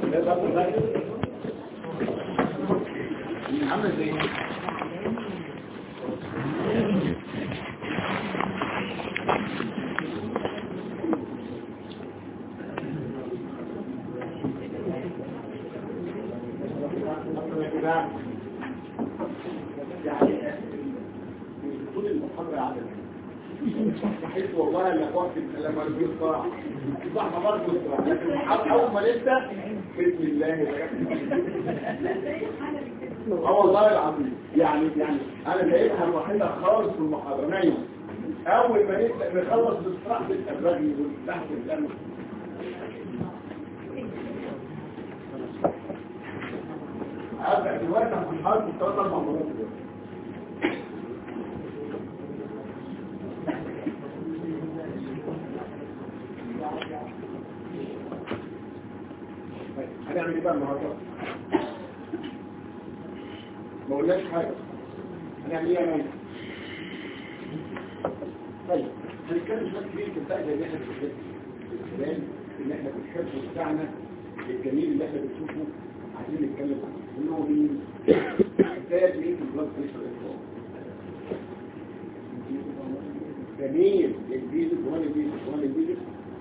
عامل زي طول المحاضرة عدد صحيح والله اللي وقت لما نقول صراحة صح برضه الصراحة لكن أول ما نبدأ بسم الله اه والله العظيم يعني يعني انا جايبها الوحيدة خالص في المحاضرة نايم اول ما نبدأ نخلص باستراحة الرجل تحت الأمن أبدأ دلوقتي هنحاول في الثلاث أربع مرات دلوقتي هنعمل ايه بقى النهارده؟ ما قلناش حاجه هنعمل ايه يا مان؟ طيب هنتكلم شويه كبير في الفائده اللي احنا بنحبه الكلام اللي احنا بنحبه بتاعنا الجميل اللي احنا بنشوفه عايزين نتكلم عنه اللي هو مين؟ ازاي بنيجي البلاد بريشر جميل الجديد كمان الجديد كمان الجديد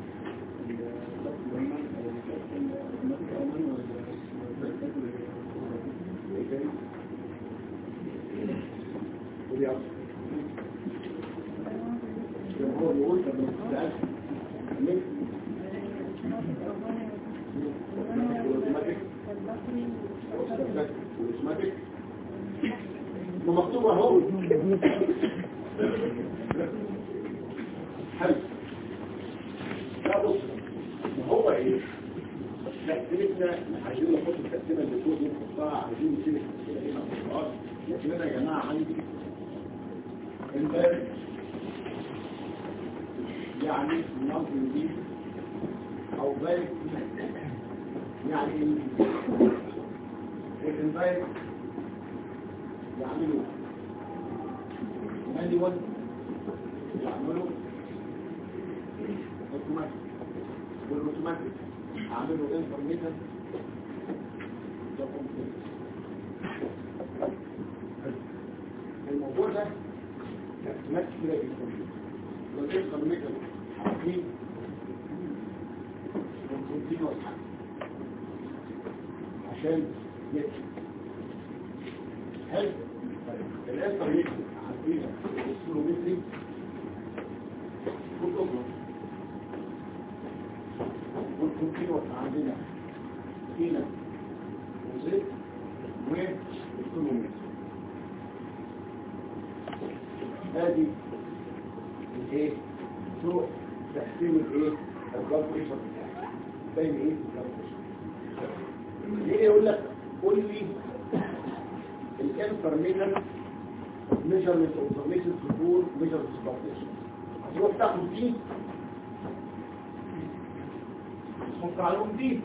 هو بيقول طب ما تسألش ليه؟ والاسماتيك ما مكتوب اهو حلو لا بص ما هو ايه تقسيمتنا عايزين نحط التقسيمه اللي فوق دي نحطها عايزين نشيل التقسيمه دي ما نحطهاش لكن انا يا جماعه عندي امبارح يعني النظم دي او ذلك يعني الانفايت يعملوا مانيوال يعملوا اوتوماتيك والاوتوماتيك اعملوا انفورميشن الموضوع ده تقسيمات كتيرة جدا والانفورميشن عارفين والكونتينوس عشان يكتب هل الانفورميشن عارفينها السلومتري والأخرى والكونتينوس عندنا فينا وزيت والكولومتر هذه الايه طرق تحسين الايه البلاد بريشر بتاعك زي ما ايه البلاد بريشر ليه يقول لك قول لي الانفورميشن ميجرمنت اوبزرفيشن سكور ميجرمنت سبورتيشن هتروح تاخد دي تحط عليهم دي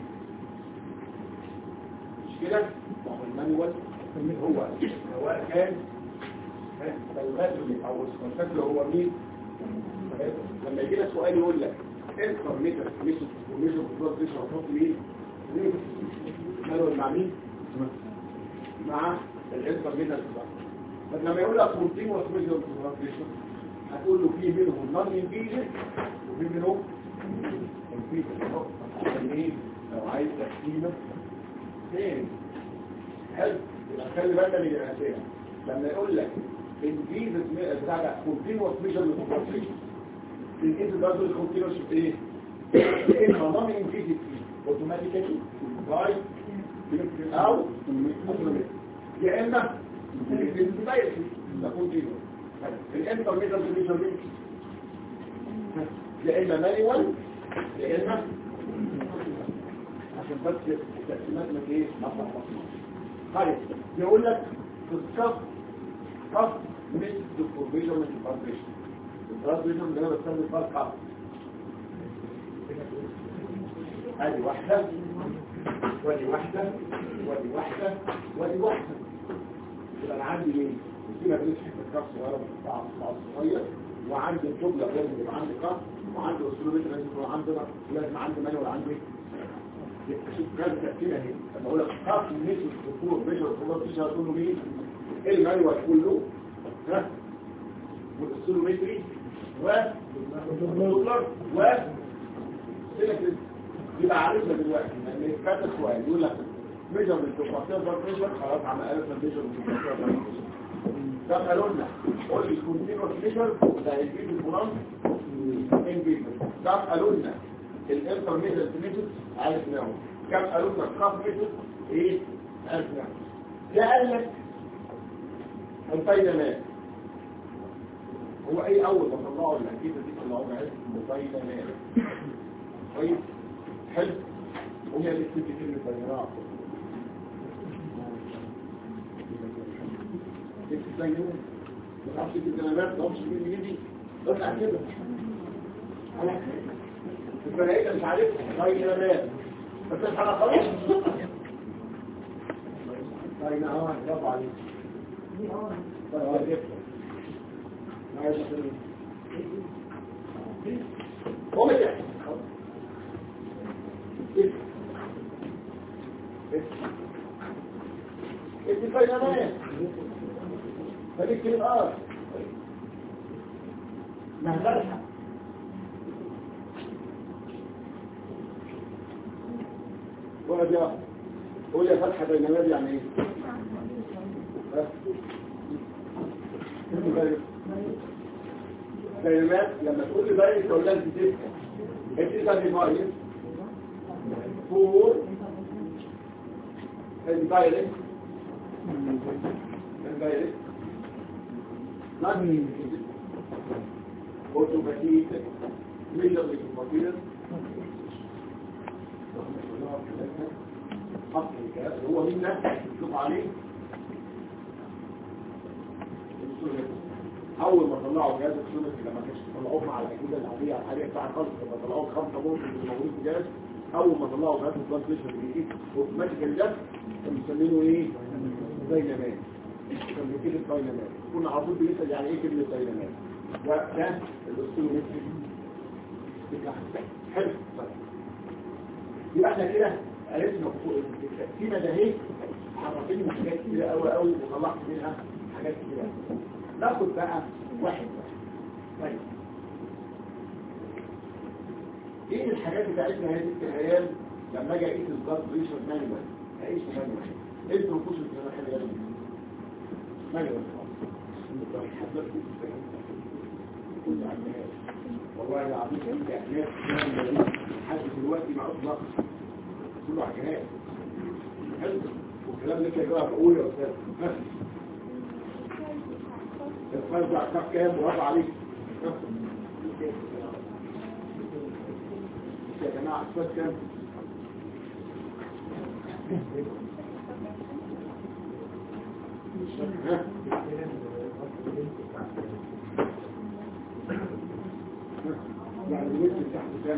مش كده ما هو المانوال هو سواء كان الغزل او الشكل هو مين لما يجي لك سؤال يقول لك انتر ميتر ميشن وميشن بلاد بريشر هتحط مين مانوال مع مين مع الانتر ميتر بس لما يقول لك كونتينوس ميشن بلاد بريشر هتقول له في منهم نون انفيجن وفي منهم انفيجن عشان ايه لو عايز تقسيمه تاني حلو يبقى خلي بالك من الاسئله لما يقول لك انفيز بتاع ده كونتينوس ميجر للكونتينوس الانفيز ده دول كونتينوس ايه اما نون انفيز اوتوماتيكالي باي او اوتوماتيك يا اما الانفيز دايركت ده كونتينوس الانتر ميجر ميجر يا اما مانيوال يا اما عشان بس التقسيمات ما ايه ما تلخبطش طيب يقول لك الصف صف مش ديفورميشن مش الفابريشن الفابريشن ده انا بستخدم فيها الكاب ادي واحده ودي واحده ودي واحده ودي واحده يبقى انا عندي ايه السيمه بنسحب الكاب صغيره بتاع صغير وعندي الجمله لازم يبقى عندي كاب وعندي اسلوبيه لازم يبقى عندنا لازم عندي مانوال عندي شوف كان تأثير اهي لما اقول لك خاف من نسبة الدكتور بيشر الخلاص تيجي هتقول له مين المانيوال كله ها والسولومتري و والدولار و سيلكتد يبقى عارفها دلوقتي لان كانت السؤال يقول لك ميجر من التوقعات بريشر خلاص عم عرفنا ميجر من التوقعات ده قالوا لنا قول لي كونتينوس ميجر ده هيجيب الفلان انجيجمنت ده قالوا لنا الانترميديت ميجر عرفناه كم قالوا لنا الكاف ميجر ايه عرفناه ده قال لك الفايدة هو اي اول ما طلعوا الاكيدة دي طلعوا معاك مفايدة طيب حلو وهي اللي بتدي كلمة بيراء انت زي ما ما تعرفش الكلمات ما تعرفش مين يجي بس على كده على كده البنائية مش عارفها بينامات بس مش على خلاص بينامات برافو عليك هو مش انت بينامات فديك في الارض مهزرها واحد يا قول يا فتحة بينامات يعني ايه بينامات لما تقول لي بايت تقول لك بتفهم انت تاني بايت فور الفايرس الفايرس لكن اوتوماتيك ميجر للكمبيوتر حط الكلام هو مين نفسه شوف عليه اول ما طلعوا جهاز السونيك لما كانش طلعوه مع الاجهزه العاديه الحاليه بتاع خمسه لما طلعوه خمسه ممكن اللي موجود في الجهاز اول ما طلعوا جهاز الترانسليشن الجديد اوتوماتيكال جهاز كانوا مسمينه ايه داينامات كان كلمه داينامات كنا عارفين بنسال يعني ايه كلمه داينامات ده ده الاستولومتري حلو طيب يبقى احنا كده عرفنا التقسيمه ده اهي عرفتني حاجات كتيره قوي قوي وطلعت منها حاجات كتيره ناخد بقى واحد طيب ايه الحاجات بتاعتنا هذه التخيل لما اجي اقيس البلاد بريشر مانوال اقيس مانوال ايه البروبوزل اللي انا حاجه يعني مانوال والله العظيم انت احنا لحد دلوقتي ما اطلق كله على جهاز حلو والكلام ده كده بقول يا استاذ الفرد كام كام وضع عليك يا جماعة أسفاد كام يعني الوزن تحت كام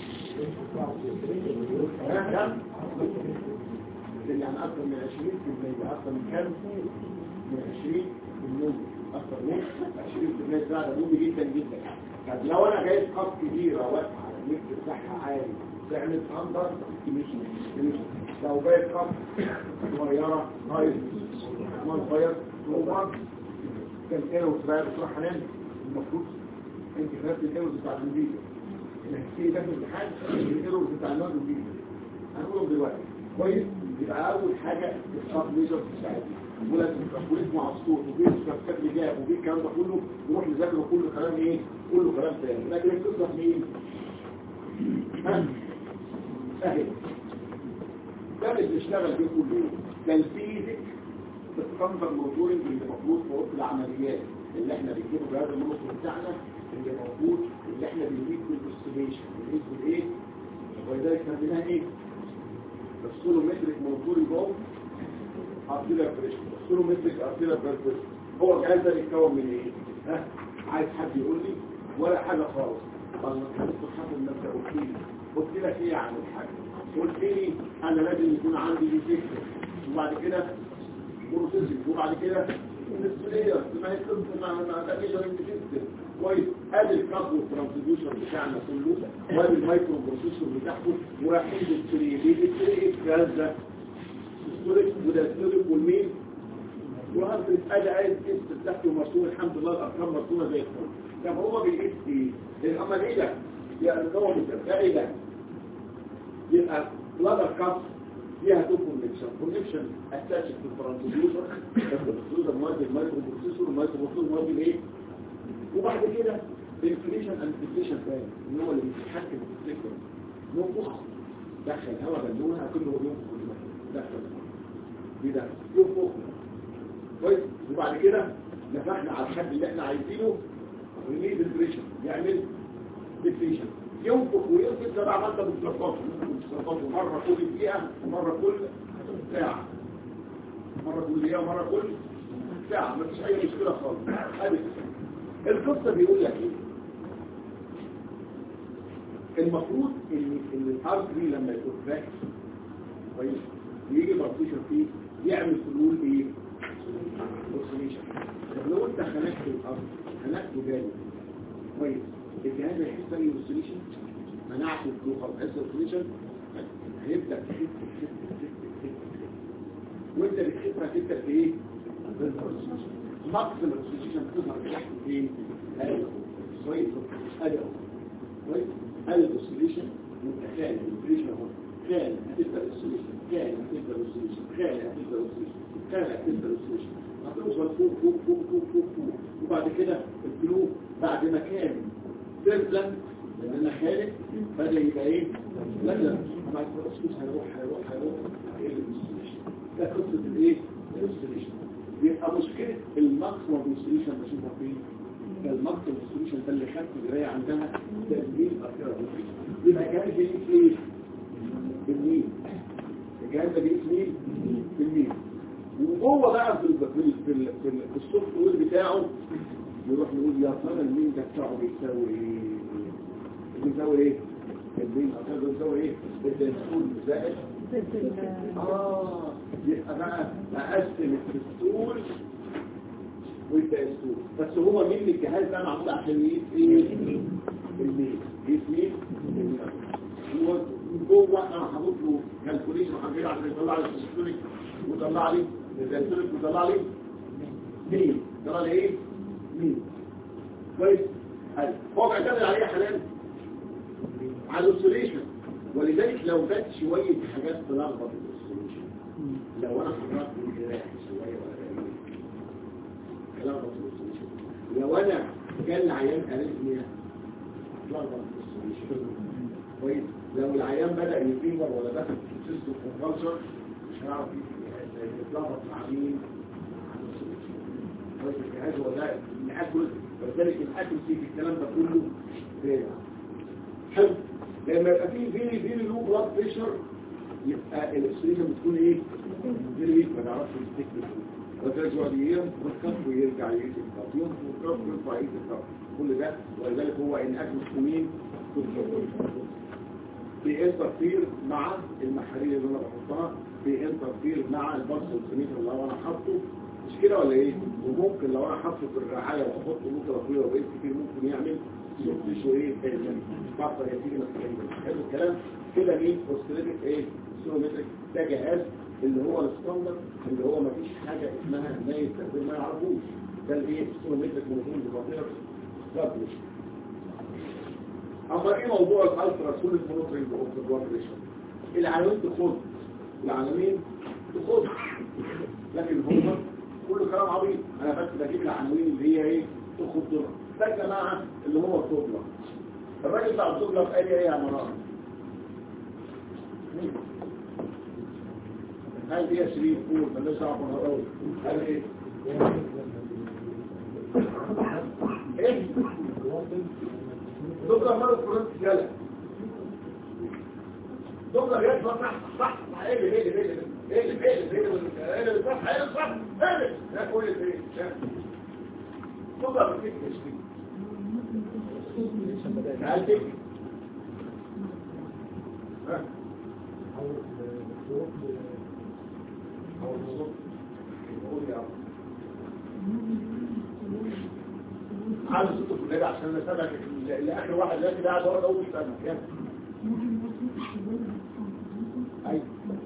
يعني أكثر من 20 في المية أكثر من كام من 20 في المية أكثر من 20 في المية ده مهم جدا جدا طب لو أنا جايب قط كبيرة واسعة النفس بتاعها عالي تعمل أندر لو جايب قط صغيرة هاي ما صغير صغير كان كيلو صغير بتروح حنان المفروض انت خدت الكيلو بتاع الفيديو انك تيجي تاخد امتحان الكيلو بتاع النار الفيديو هنقولهم دلوقتي كويس يبقى اول حاجه الصاب ليزر بتاعتي ولازم تقوليت مع الصوت وفي سكات جاب وفي الكلام ده كله نروح نذاكره كله كلام ايه كله كلام تاني لكن القصه مين ها سهل ده اللي بنشتغل بيه كل يوم تنفيذك الستاندر موتورنج اللي المفروض في اوضه العمليات اللي احنا بنجيبه بهذا الموتور بتاعنا اللي موجود اللي احنا بنجيب بالاستيميشن بنقيس بالايه ولذلك سميناها ايه السولومتريك موتوري جوه ارتيريال بريشر السولومتريك ارتيريال بريشر هو الجهاز ده بيتكون من ايه ها عايز حد يقول لي ولا حاجه خالص طب ما كنت حاطط نفسك قلت لي قلت لك ايه عن الحاجه قلت لي انا لازم يكون عندي دي وبعد كده بروسيسنج وبعد كده السوليه ما هي ما ما ده ميجرنج سيستم كويس ادي الكاب والترانسديوشن بتاعنا كله وادي المايكرو بروسيسور بتاعته ورايحين للتري ليه التري الجهاز ده الستوريك وده الستوريك والمين وهنفرد ادي عايز قسط بتاعته مرسوم الحمد لله الارقام مرسومه زي الفل طب هو بيقيس ايه؟ اما ايه ده؟ يعني هو ده ايه ده؟ يبقى لادر كاب فيها تو كونكشن كونكشن اتاتش تو الترانسديوسر الترانسديوسر مودي المايكرو بروسيسور المايكرو بروسيسور مودي الايه وبعد كده الانفليشن اند ديفليشن فاهم ان هو اللي بيتحكم في السيكتور نفخ دخل هواء بالونه كله ينفخ دخل دي ده ينفخ كويس وبعد كده نفخنا على الحد اللي احنا عايزينه ونيد البريشن يعمل ديفليشن ينفخ وينفخ ده بقى ماده بتظبطه بتظبطه مره كل دقيقه ومره كل ساعه مره كل دقيقه ومره كل ساعه مفيش اي مشكله خالص ادي القصه بيقول لك ايه المفروض ان ان الارض دي لما يكون راكب كويس يجي بارتيشن فيه يعمل حلول ايه اوكسيديشن طب لو انت خنقت الارض خنقته جامد كويس الجهاز هيحس اي اوكسيديشن منعت الجلوكوز هيحس اوكسيديشن هيبدا تخف تخف تخف تخف وانت بتخف هتبدا في ايه نقص الاكسجين بتظهر تحت فين كويس ادي كويس ادي الاكسجين متخيل البريشر اهو كان هتبدا الاكسجين كان هتبدا الاكسجين كان هتبدا الاكسجين كان هتبدا الاكسجين هتوصل فوق فوق فوق فوق فوق فوق وبعد كده الجلوب بعد ما كان سيرفلا لان انا خارج بدا يبقى ايه لازم بعد ما الاكسجين هيروح هيروح هيروح هيقل الاكسجين ده قصه الايه الاكسجين يبقى مشكلة الماكسيمم سوليوشن بشوفها فين الماكسيمم سوليوشن ده اللي خدت القرايه عندها تسجيل اخيرا يبقى الجهاز بيقيس ايه بالميل الجهاز ده بيقيس مين بالميل وهو بقى في ال في ال في, ال في, ال في السوفت وير بتاعه يروح يقول يا ترى الميل ده بتاعه بيساوي ايه بيساوي ايه الميل اخيرا بيساوي ايه التنسول زائد اه يبقى بقى اقسم الكريستول والتأسول بس هو مين الجهاز ده معمول عشان يقيس ايه الميل يقيس مين هو جوه انا هحط له كالكوليشن وحاجات عشان يطلع لي الكريستوليك ويطلع لي الكريستوليك ويطلع لي مين يطلع لي ايه مين كويس هو بيعتمد عليه حاليا على الاوسيليشن ولذلك لو جت شويه حاجات تلخبط الاوسيليشن لو انا حركت الجراح شويه ولا تلخبط الاوسيليشن لو انا كان العيان اريثميا تلخبط الاوسيليشن كويس لو العيان بدا يفيبر ولا دخل في سيستم كونفالشر مش هيعرف يتلخبط مع مين كويس الجهاز هو ده الاكل ولذلك الاكيوسي في الكلام ده كله فين حلو لما يبقى فيه فيري فيري لو بلاد بريشر يبقى الاكسجين بتكون ايه فيري ويك ما تعرفش تفتكر وذلك يقعد ينام والكف ويرجع يجي الكف ينام والكف ويرفع يجي الكف كل ده ولذلك هو ان اكل سنين في انترفير مع المحارير اللي انا بحطها في انترفير مع البص والسميت اللي انا حاطه مش كده ولا ايه وممكن لو انا حاطه في الرعايه واحطه ممكن اخويا وبقيت كتير ممكن يعمل صوت شويه بعض يتيجي مثلا حلو الكلام كده مين اوستريتك ايه سيرومتريك ده جهاز اللي هو الستاندرد اللي هو ما فيش حاجه اسمها ما يستخدم ما يعرفوش ده الايه السيرومتريك موجود بخطير بابلش اما ايه موضوع الالترا سوليد مونوترينج اوف ذا بلاد بريشر العناوين تخد العناوين تخد لكن هم كل كلام عبيط انا بس بجيب العناوين اللي هي ايه تخد دول ده يا جماعه اللي هو الطبلة الراجل بتاع الطبلة قال لي ايه يا مرام قال ايه يا شريف قول مالناش دعوه بالهراوي قال ايه ايه دكتور مرض فرنسي جلد دكتور جلد صح صح صح ايه اللي ايه اللي ايه اللي ايه اللي ايه اللي ايه اللي صح ايه اللي صح ايه اللي ده كل ايه دكتور بتيجي تشتكي هل تكفي ها على صوت والنبي عشان انا سامعك لاخر واحد دلوقتي قاعد ورا اول سنه يلا ايوه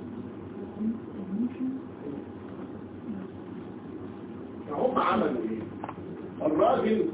فهم عملوا ايه الراجل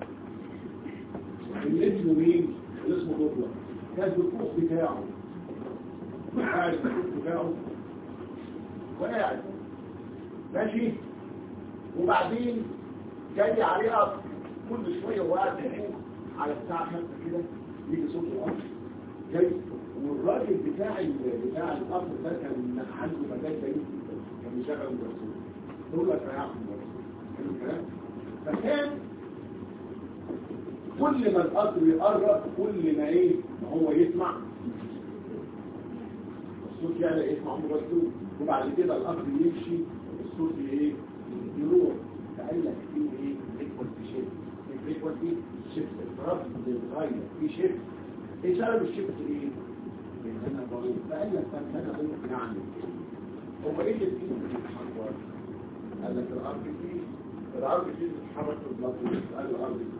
اللي اسمه مين اللي اسمه دوبلر كان بالكوخ بتاعه قاعد بالكوخ بتاعه وقاعد ماشي وبعدين جاي عليه قطر كل شويه وقاعد فوق على الساعه 5 كده يجي صوت القطر جاي والراجل بتاع ال- بتاع القطر ده كان عنده مجال بعيد جدا كان بيشغل المرسول يقول لك ريحه المرسول حلو الكلام فكان كل ما القطر يقرب كل ما ايه ما هو يسمع الصوت يعني يسمع مرسول وبعد كده القطر يمشي الصوت ايه يروح فقال لك في ايه فريكونسي شيفت الفريكونسي شيفت الرد بيتغير في شيفت ايه سبب الشيفت ايه؟ لان انا بقول فقال لك طب انا ممكن اعمل ايه؟ هو ايه اللي فيه بيتحرك؟ قال لك الارض فيه الارض فيه بتتحرك في البلاطو قال الارض فيه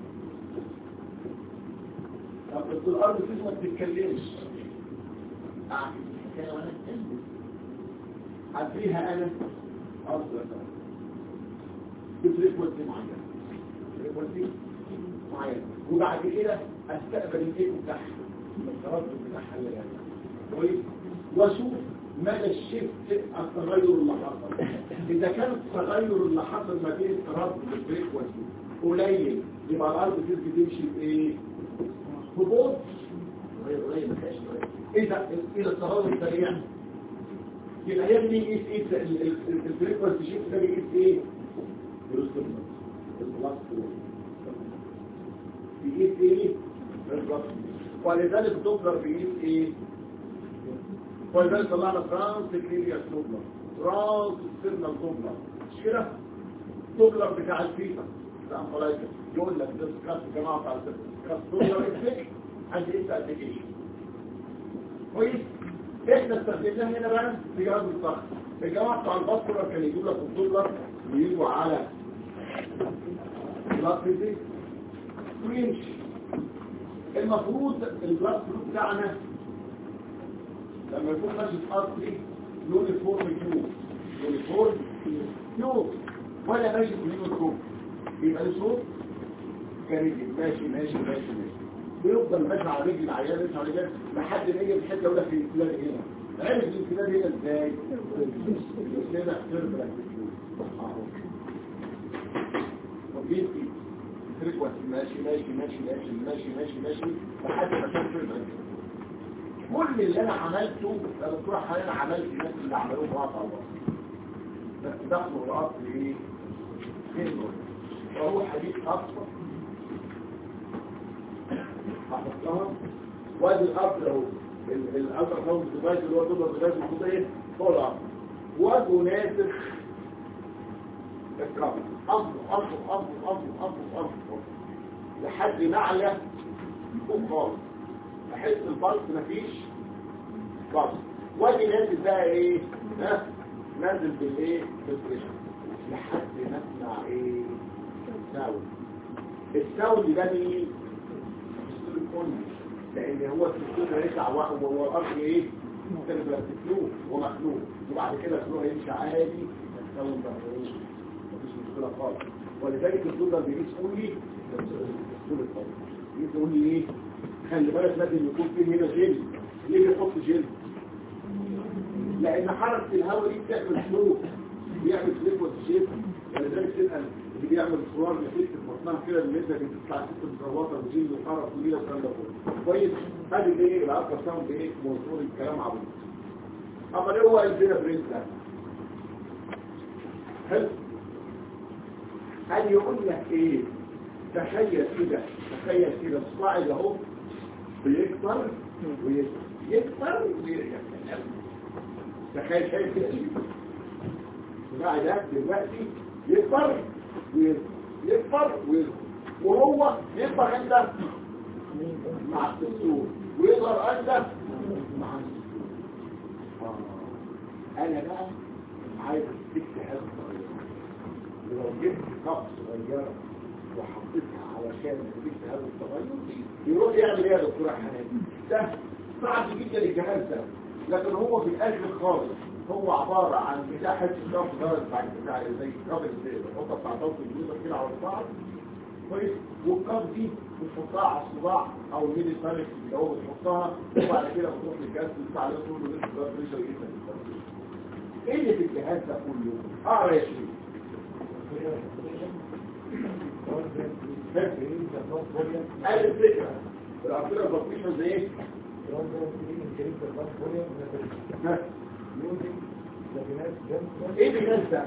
طب بس الارض فيه ما بتتكلمش اعمل كده وانا اتكلم هديها انا ارض مثلا بفريكونسي معينه فريكونسي معينه وبعد كده استقبل الايكو بتاعها التردد بتاعها اللي يعني كويس واشوف مدى الشيفت التغير اللي حصل اذا كان التغير اللي حصل ما بين التردد والفريكونسي قليل يبقى الارض فيه بتمشي بايه هبوط قليل ما فيهاش اذا اذا التغير سريع يبقى يبني يقيس ايه الفريكونسي شيفت ده بيقيس ايه بيقيس ايه بالظبط ولذلك دوبلر بيقيس ايه ولذلك طلعنا ترانس كليريا دوبلر ترانس سيرنال دوبلر مش كده دوبلر بتاع الفيتا بتاع الفلايكا يقول لك ده سكاس الجماعه بتاع السكاس دوبلر افكت عند ايه ابلكيشن كويس احنا استخدمناها هنا بقى في جهاز الضغط الجماعه بتاع الباسكولار كان يجيب لك الدولار ويجوا على بلاد فيزيك ويمشي المفروض البلاد فلو بتاعنا لما يكون ماشي في ارضي يونيفورم كيو يونيفورم كيو ولا ماشي في يونيفورم يبقى الصوت كان ماشي ماشي ماشي ماشي بيفضل ماشي على رجل العيال ماشي على رجل لحد ما يجي في حته يقول لك الانسداد هنا عرف الانسداد هنا ازاي؟ كده تربلك وبيبقي فريكوانسي ماشي ماشي ماشي ماشي ماشي ماشي ماشي لحد ما كان تربلك كل اللي انا عملته لما تروح انا عملت نفس اللي عملوه مع بعض بس دخلوا الاصل ايه؟ كلمه وهو حديث اصفر حفظتها وادي الارض اهو الالترا ساوند ديفايس اللي هو الدولار ديفايس محطوط ايه فوق الارض وجهه ناسخ الكاميرا انفر انفر انفر انفر انفر انفر لحد ما اعلى فوق خالص احس البلس مفيش بلس وادي نازل بقى ايه ها نازل بالايه بالبريشر لحد ما اسمع ايه ساوند الساوند ده مين الكون لان هو السكون هيطلع وهو الارض ايه مختلف مخلوق ومخلوق وبعد كده الفلو هيمشي عادي الكون ده مفيش مشكله خالص ولذلك الدول ده بيقيس قولي الدول الطبيعي يقول لي ايه خلي بالك لازم يكون فيه هنا جل ليه بيحط جل لان حركه الهواء دي بتعمل فلو بيعمل فليكوت شيب ولذلك تبقى اللي بيعمل صور لفيت في بطنها كده اللي انت بتطلع ست مزروطه وجيل وحرف طويله والكلام ده كله كويس هذه ايه العقل ساوند ايه موضوع الكلام عبيط اما ايه هو الفينا برنس ده حلو قال يقول لك ايه تخيل كده تخيل كده الصاعد اهو بيكبر ويكبر ويرجع تخيل شايف كده الصاعد ده دلوقتي يكبر ويكبر ويكبر وهو يكبر عند مع الدكتور ويظهر عند مع الدكتور انا بقى عايز اديك حته لو جبت كف صغيره وحطيتها علشان نتيجة هذا التغير يروح يعمل ايه يا دكتور حنان ده صعب جدا الجهاز ده لكن هو في الاخر خالص هو عبارة عن بتاع حته كف درجة بتاع بتاع زي كف الحطة بتاع ضغط الجلوس كده على البعض كويس والكف دي بتحطها على الصباع او الميد الفالك اللي هو بتحطها وبعد كده بتروح للجهاز بتاع عليه طول ولسه ده بريشر جدا ايه اللي في الجهاز ده كله؟ اقرا يا شيخ قال الفكرة الأرضية البطيشة زي ايه؟ ها؟ ايه بناس ده؟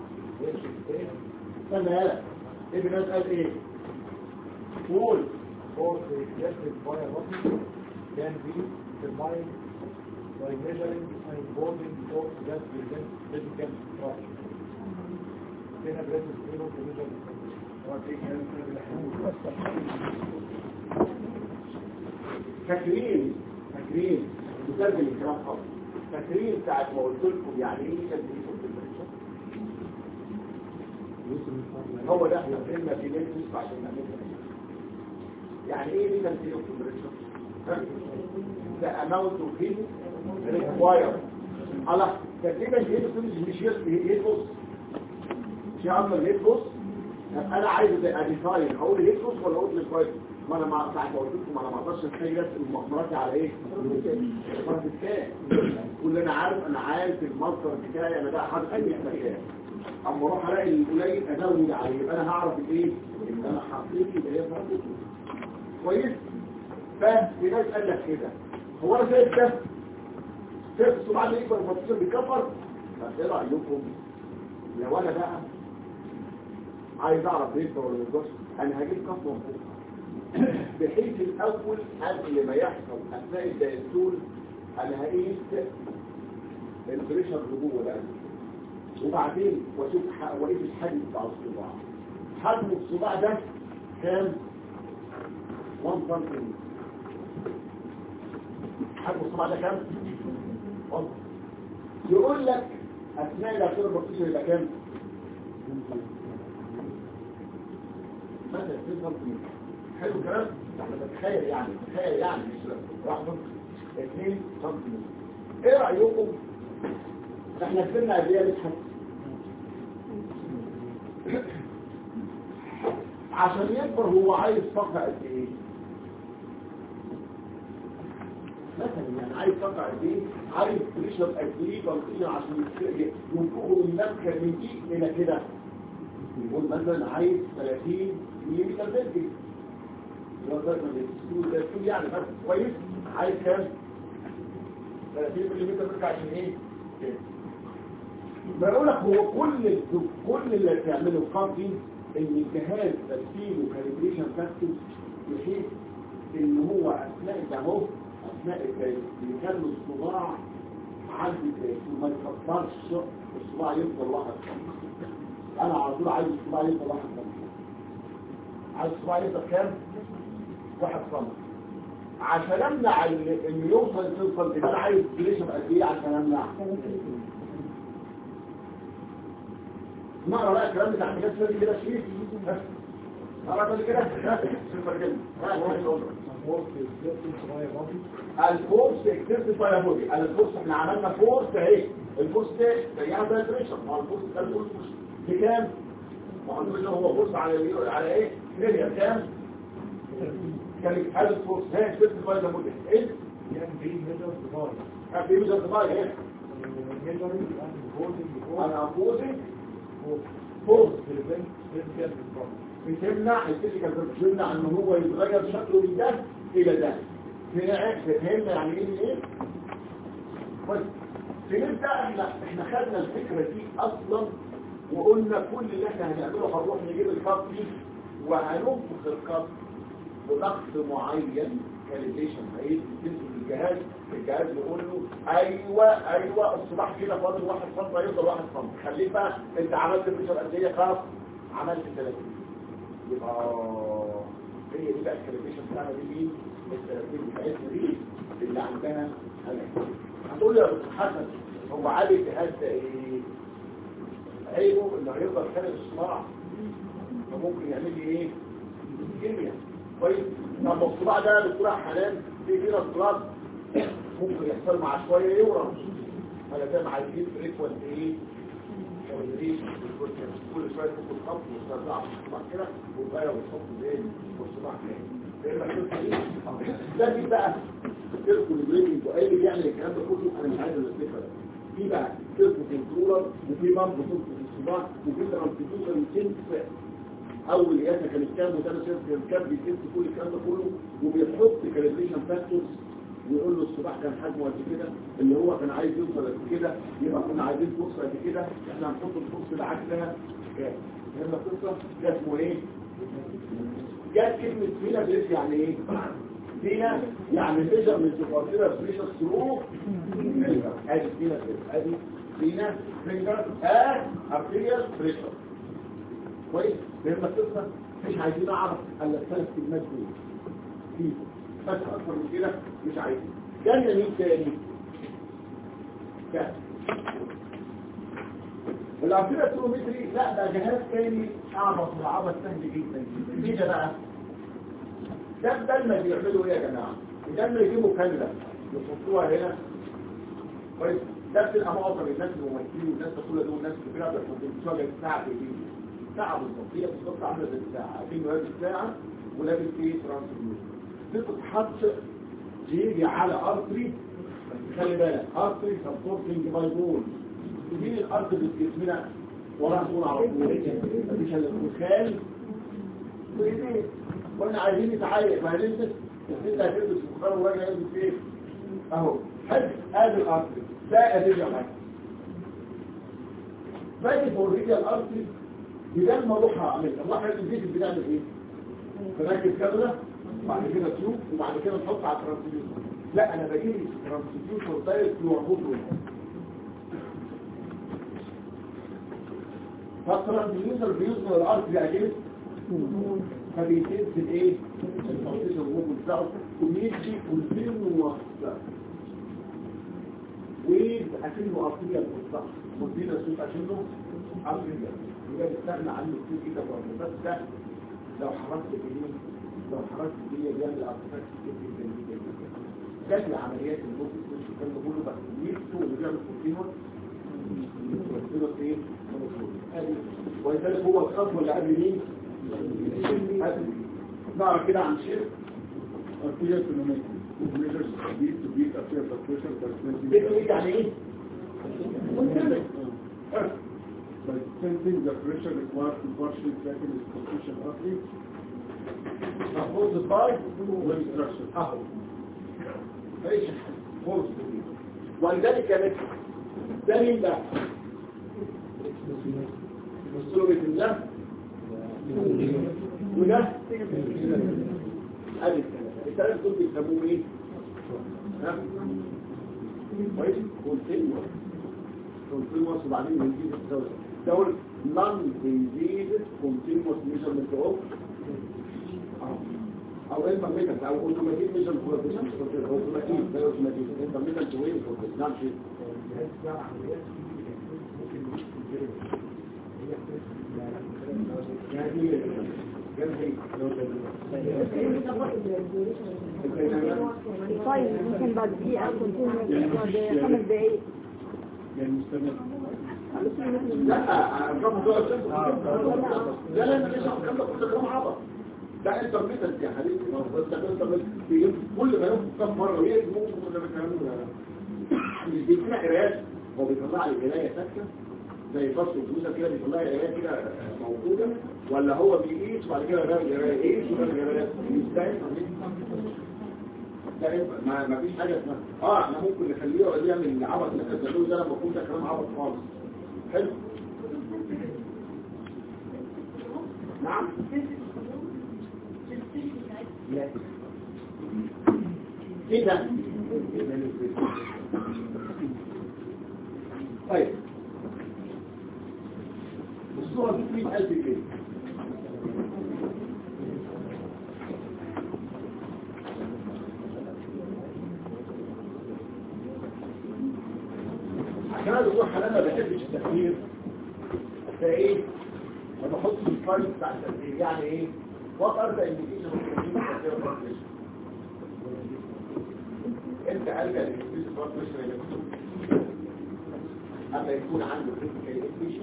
استنى يالا ايه بناس قال ايه؟ قول force reflected by a body can be determined by measuring and boarding force that presents physical structure. هنا بريس zero to measure فاكرين فاكرين مترجم الكلام خالص فاكرين ساعة ما قلت لكم يعني ايه كان هو ده احنا فهمنا في ليه نسمع عشان نعمل يعني ايه دي تمثيل الكمبريشن ده اماونت اوف هيت ريكواير الله تقريبا الهيت مش يدبص مش يعمل الهيت طب انا عايز اديفاين اقول الهيت ولا اقول الكويس ما انا مع ساعه ما قلت لكم انا ما اقدرش اتخيل المخمرات على ايه المخمرات بتاعي كل انا عارف انا عارف المصدر بتاعي انا ده حاطط في مكان اما اروح الاقي القليل ازود عليه يبقى انا هعرف الايه اللي انا حطيته يبقى هي فرقته كويس ففي ناس قال لك كده هو انا شايف ده شايف الصباع اللي يكبر المتصل بيكبر طب ايه رايكم لو انا بقى عايز اعرف يكبر ولا ما يكبرش انا هجيب كف منفوخ بحيث الاول قبل ما يحصل اثناء الدايستول انا هقيس البريشر اللي جوه ده وبعدين واشوف واقيس الحجم بتاع الصباع حجم الصباع ده كام 1 سنتيمتر حجم الصباع ده كام 1 يقول لك اثناء الاعتبار البطيء يبقى كام مثلا 2 سنتيمتر حلو الكلام احنا بنتخيل يعني تخيل يعني مش واحد 2 سنتيمتر ايه رايكم احنا كنا قد ايه بنضحك عشان يكبر هو عايز طاقه قد ايه مثلا يعني عايز طاقه قد ايه عايز تشرب قد ايه بنزين عشان ينفخه من مكه من دي الى كده يقول مثلا عايز 30 ملم بنزين يعني بس كويس عايز كام 30 ملم برجع عشان ايه كده بقول لك هو كل كل اللي بتعمله القاضي ان الجهاز ترتيبه كاليبريشن فاكتور بحيث ان هو اثناء ده اهو اثناء الترتيب يخلي الصباع عند الترتيب ما يكبرش الصباع يفضل واحد انا على طول عايز الصباع يفضل واحد عايز الصباع يفضل كام؟ واحد سم عشان امنع انه يوصل 2 سم انا عايز بريشن قد ايه عشان امنع نقرا بقى الكلام بتاع الحاجات اللي كده شيء نقرا كده كده سوبر كده الفورس اكتسب ولا بودي الفورس احنا عملنا فورس اهي الفورس ده زيها زي البريشر ما هو الفورس ده الفورس بكام؟ ما هو البريشر هو فورس على على ايه؟ كده كام؟ كان هذا الفورس هي اكتسب ولا بودي ايه؟ يعني في ميجر ديفايس كان في ميجر ديفايس ايه؟ ميجرنج اند بوردنج انا فورسي فورس بريفنت فيزيكال بتمنع الفيزيكال بتمنع ان هو يتغير شكله من ده الى ده فهمنا يعني ايه ايه بس فهمت احنا احنا خدنا الفكره دي اصلا وقلنا كل اللي احنا هنعمله هنروح نجيب الكاب دي وهننفخ الكاب بضغط معين كاليبريشن هيدي تنزل الجهاز الجهاز يقول له ايوه ايوه الصباح كده فاضل واحد سم هيفضل واحد سم خليه بقى انت عملت بريشر قد ايه خلاص عملت 30 يبقى هي دي بقى الكاليبريشن بتاعنا دي مين الثلاثين بتاعتنا دي اللي عندها هلاك هتقول لي يا دكتور حسن هو عادي الجهاز ده ايه عيبه انه هيفضل خارج الصباع فممكن يعمل لي ايه كيمياء كويس طب الصباع ده يا دكتور حنان في كده اضطراب ممكن يحصل مع شويه يورم هذا ده مع الجيل فريكوانت ايه والريش كل شويه تاخد خط وترجع الصباع كده وتغير وتحط الايه والصباع تاني ده دي بقى تلكو البريدنج واي اللي بيعمل الكلام ده كله انا مش عايز الاستيكر في بقى تلكو كنترولر وفي بامب بتلكو في الصباع وفي ترانسديوسر يتنفع اول قياسه كانت كام وثاني قياسه كانت كام بيتنفع كل الكلام ده كله وبيحط كاليبريشن فاكتورز ويقول له الصباح كان حجمه قد كده اللي هو كان عايز يوصل قد كده يبقى كنا عايزين فرصه قد كده احنا هنحط الفرصه اللي عكسها كام فهمنا القصه ده اسمه ايه جت كلمه فينا بيس يعني ايه فينا يعني ميجر من تفاصيل بريشر ثرو ادي فينا بيس ادي فينا فينجر اه ارتيريال بريشر كويس فهمنا القصه مش عايزين نعرف الا الثلاث كلمات دول فيه بس اكتر من كده مش عايزين جالنا مين تاني كان الارتيريال ثرومتري لا ده جهاز تاني اعبط والعبط سهل جدا ايه ده بقى ده بدل بيعملوا ايه يا جماعه بدل يجيبوا كاميرا يحطوها هنا كويس ده بتبقى معظم الناس الممثلين والناس كلها دول ناس كبيره بيحطوها جاي ساعه في الفيديو ساعه بالظبط هي بالظبط عامله زي الساعه اكنه لابس ساعه ولابس ايه ترانسميوت بتتحط تيجي على ارتري خلي بالك ارتري سبورتنج باي بول مين الارض اللي في جسمنا وراها طول على طول مفيش الا الخال وايديه واحنا عايزين نتعايق فهنلبس انت هتلبس الخال وراجع يلبس ايه اهو حد ادي الارتري ده ادي حاجه باقي اوريدي الارتري بدل ما اروح اعمل الله حاجه الفيديو بنعمل ايه بنركب كاميرا وبعد كده تشوف وبعد كده نحط على الترانسديوسر لا انا بجيب الترانسديوسر دايركت واربطه فالترانسديوسر بيوصل الارض بيعجبك فبيتنزل ايه الترانسديوسر الوجود بتاعه وبيدي كونتين موصل وأكنه أرضية بالضبط مدينة سوق أكنه أرضية يبقى بيستغنى عنه كتير كده برضه بس ده لو حركت الجنين لو حركت الجنين بيعمل أرتفاكت كتير جدا جدا جدا ده في العمليات اللي ممكن تكون الكلام ده كله بس نفسه اللي بيعمل كونتينوس كونتينوس ايه؟ ولذلك هو الخطوة اللي قبل مين؟ نعرف كده عن شيء arterial phenomenon measures speed to beat arterial blood pressure by 20 بيقول يعني ايه؟ منتبه by sensing the pressure required to partially flatten the superficial artery مفروض باي when structure اهو ايش فورس ولذلك كانت ده مين بقى الصورة الله وده ادي الثلاثة الثلاثة دول بيسموه ايه ها كويس كونتينوس كونتينوس وبعدين بنزيد الدولة دول نون بنزيد كونتينوس ميجرمنت اوف او انترميتنت او اوتوماتيك ميجر كوفيشنت اوتوماتيك ده اوتوماتيك انترميتنت وين كوفيشنت نعم شيء يعني طيب ممكن بعد دقيقة كنتين بعد خمس دقايق يعني مستمر لا الرقم ده لا لا لا مش الكلام ده كله كلام عبط ده انترميتنت يا حبيبي بس ده انترميتنت كل ما يوم كم مره ايه ممكن كنا بنتكلم مش بيدينا قرايات هو بيطلع لي قرايه ساكته زي فصل الفلوسه كده بيطلع لي قرايه كده موجوده ولا هو بيقيس وبعد كده غير قرايه ايه وغير قرايه ازاي لا يبقى ما ما فيش حاجه اسمها اه احنا ممكن نخليه يقعد يعمل العبط اللي احنا بنعمله ده لما يكون ده كلام عبط خالص حلو نعم لا ايه ده طيب الصورة دي 100000 جنيه عشان هذا الروح انا ما بحبش التفكير فايه ما بحطش الفايل بتاع التسجيل يعني ايه وات ار ذا انديكيشن اوف انت قلقك الانكريز بلاد بريشر اللي مكتوب اما يكون عنده كريتيكال انفيشن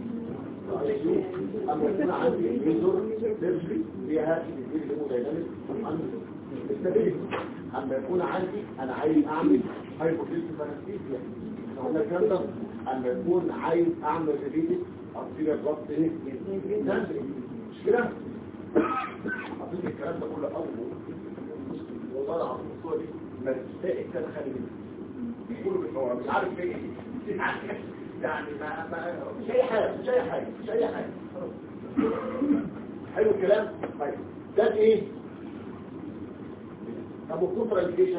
اما يكون عندي ميزور سيرجري فيها كتير هيمودايناميك استابيليتي اما يكون عندي انا عايز اعمل هايبوثيسيس انستيزيا قلنا الكلام ده اما يكون عايز اعمل ريليتد ارتيريا بلاد ايه مش كده حطيت الكلام ده كله اول والله العظيم الصوره دي ما تستاهل كان خالي منها كله بالصور مش عارف ايه يعني ما ما مش اي حاجه مش اي حاجه مش اي حاجه حلو الكلام طيب ده ايه طب والكونترا انديكيشن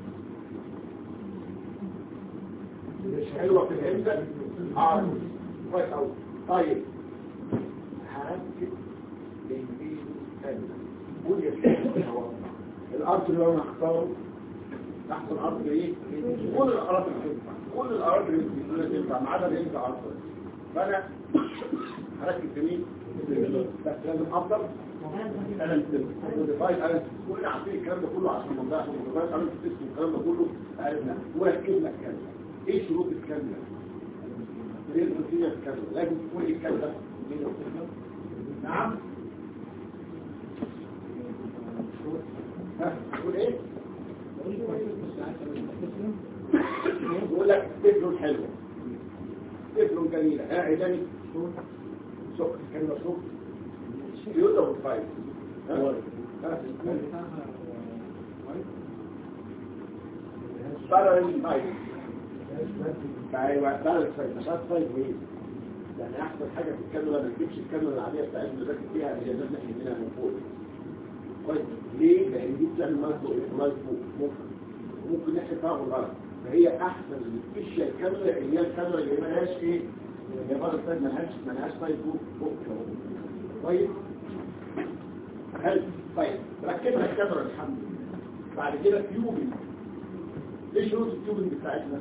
مش حلوه في الهند اه كويس قوي طيب هركب الانجليزي ثاني قول يا سيدي الارض اللي انا هختاره تحت الارض ايه كل الاراضي بتنفع كل الاراضي اللي تنفع ما عدا اللي ينفع اصلا فانا هركب في مين بس لازم افضل انا موديفايد انا كلنا عارفين الكلام ده كله عشان ما نضيعش موديفايد انا في الكلام ده كله عرفنا وركب لك كلمه ايه شروط الكلمه ايه الروتين الكلمه لازم تكون ايه الكلمه نعم ها تقول ايه يقول لك طفل حلو طفل جميلة ها عداني سكر كلمة سكر يوضع بالفايل بارل فايل ايوه بارل فايل مش عارف فايل ايه يعني احسن حاجة في الكاميرا ما تجيبش الكاميرا العادية بتاعتنا اللي راكب فيها هي لازم نحن منها من فوق كويس ليه؟ لان دي بتعمل مالكو اطلاق فوق ممكن ممكن نحن فيها غلط فهي احسن الفيشيال كاميرا اللي هي الكاميرا اللي مالهاش ايه هي بقى الفايل مالهاش مالهاش فايل فوق فوق كده. طيب حلو طيب ركبنا الكاميرا الحمد لله بعد كده تيوبنج ايه شروط التيوبنج بتاعتنا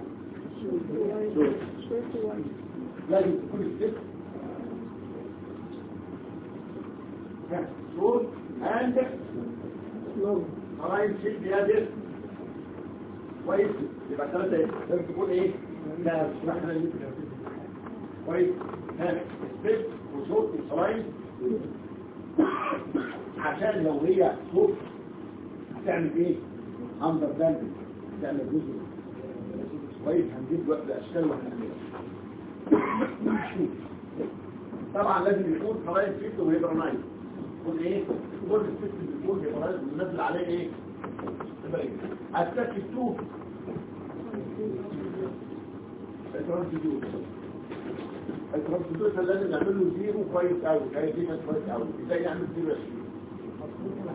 لازم تكون الست شروط and قرائن شيء بيادر كويس يبقى ثلاثة ايه لازم تكون ايه لا مش احنا اللي كويس ها الست وشروط القرائن عشان لو هي صوت هتعمل ايه اندر داندنج هتعمل جزء كويس هنجيب وقت الاشكال وهنعملها طبعا لازم يكون قرائن فيكتو وهيبرنايز يكون ايه كل الست بيكون هيبرنايز بننزل عليه ايه اتاك التوب الترانسديوت الترانسديوت لازم نعمل له زيرو كويس قوي جاي دي كويس قوي ازاي نعمل زيرو يا شيخ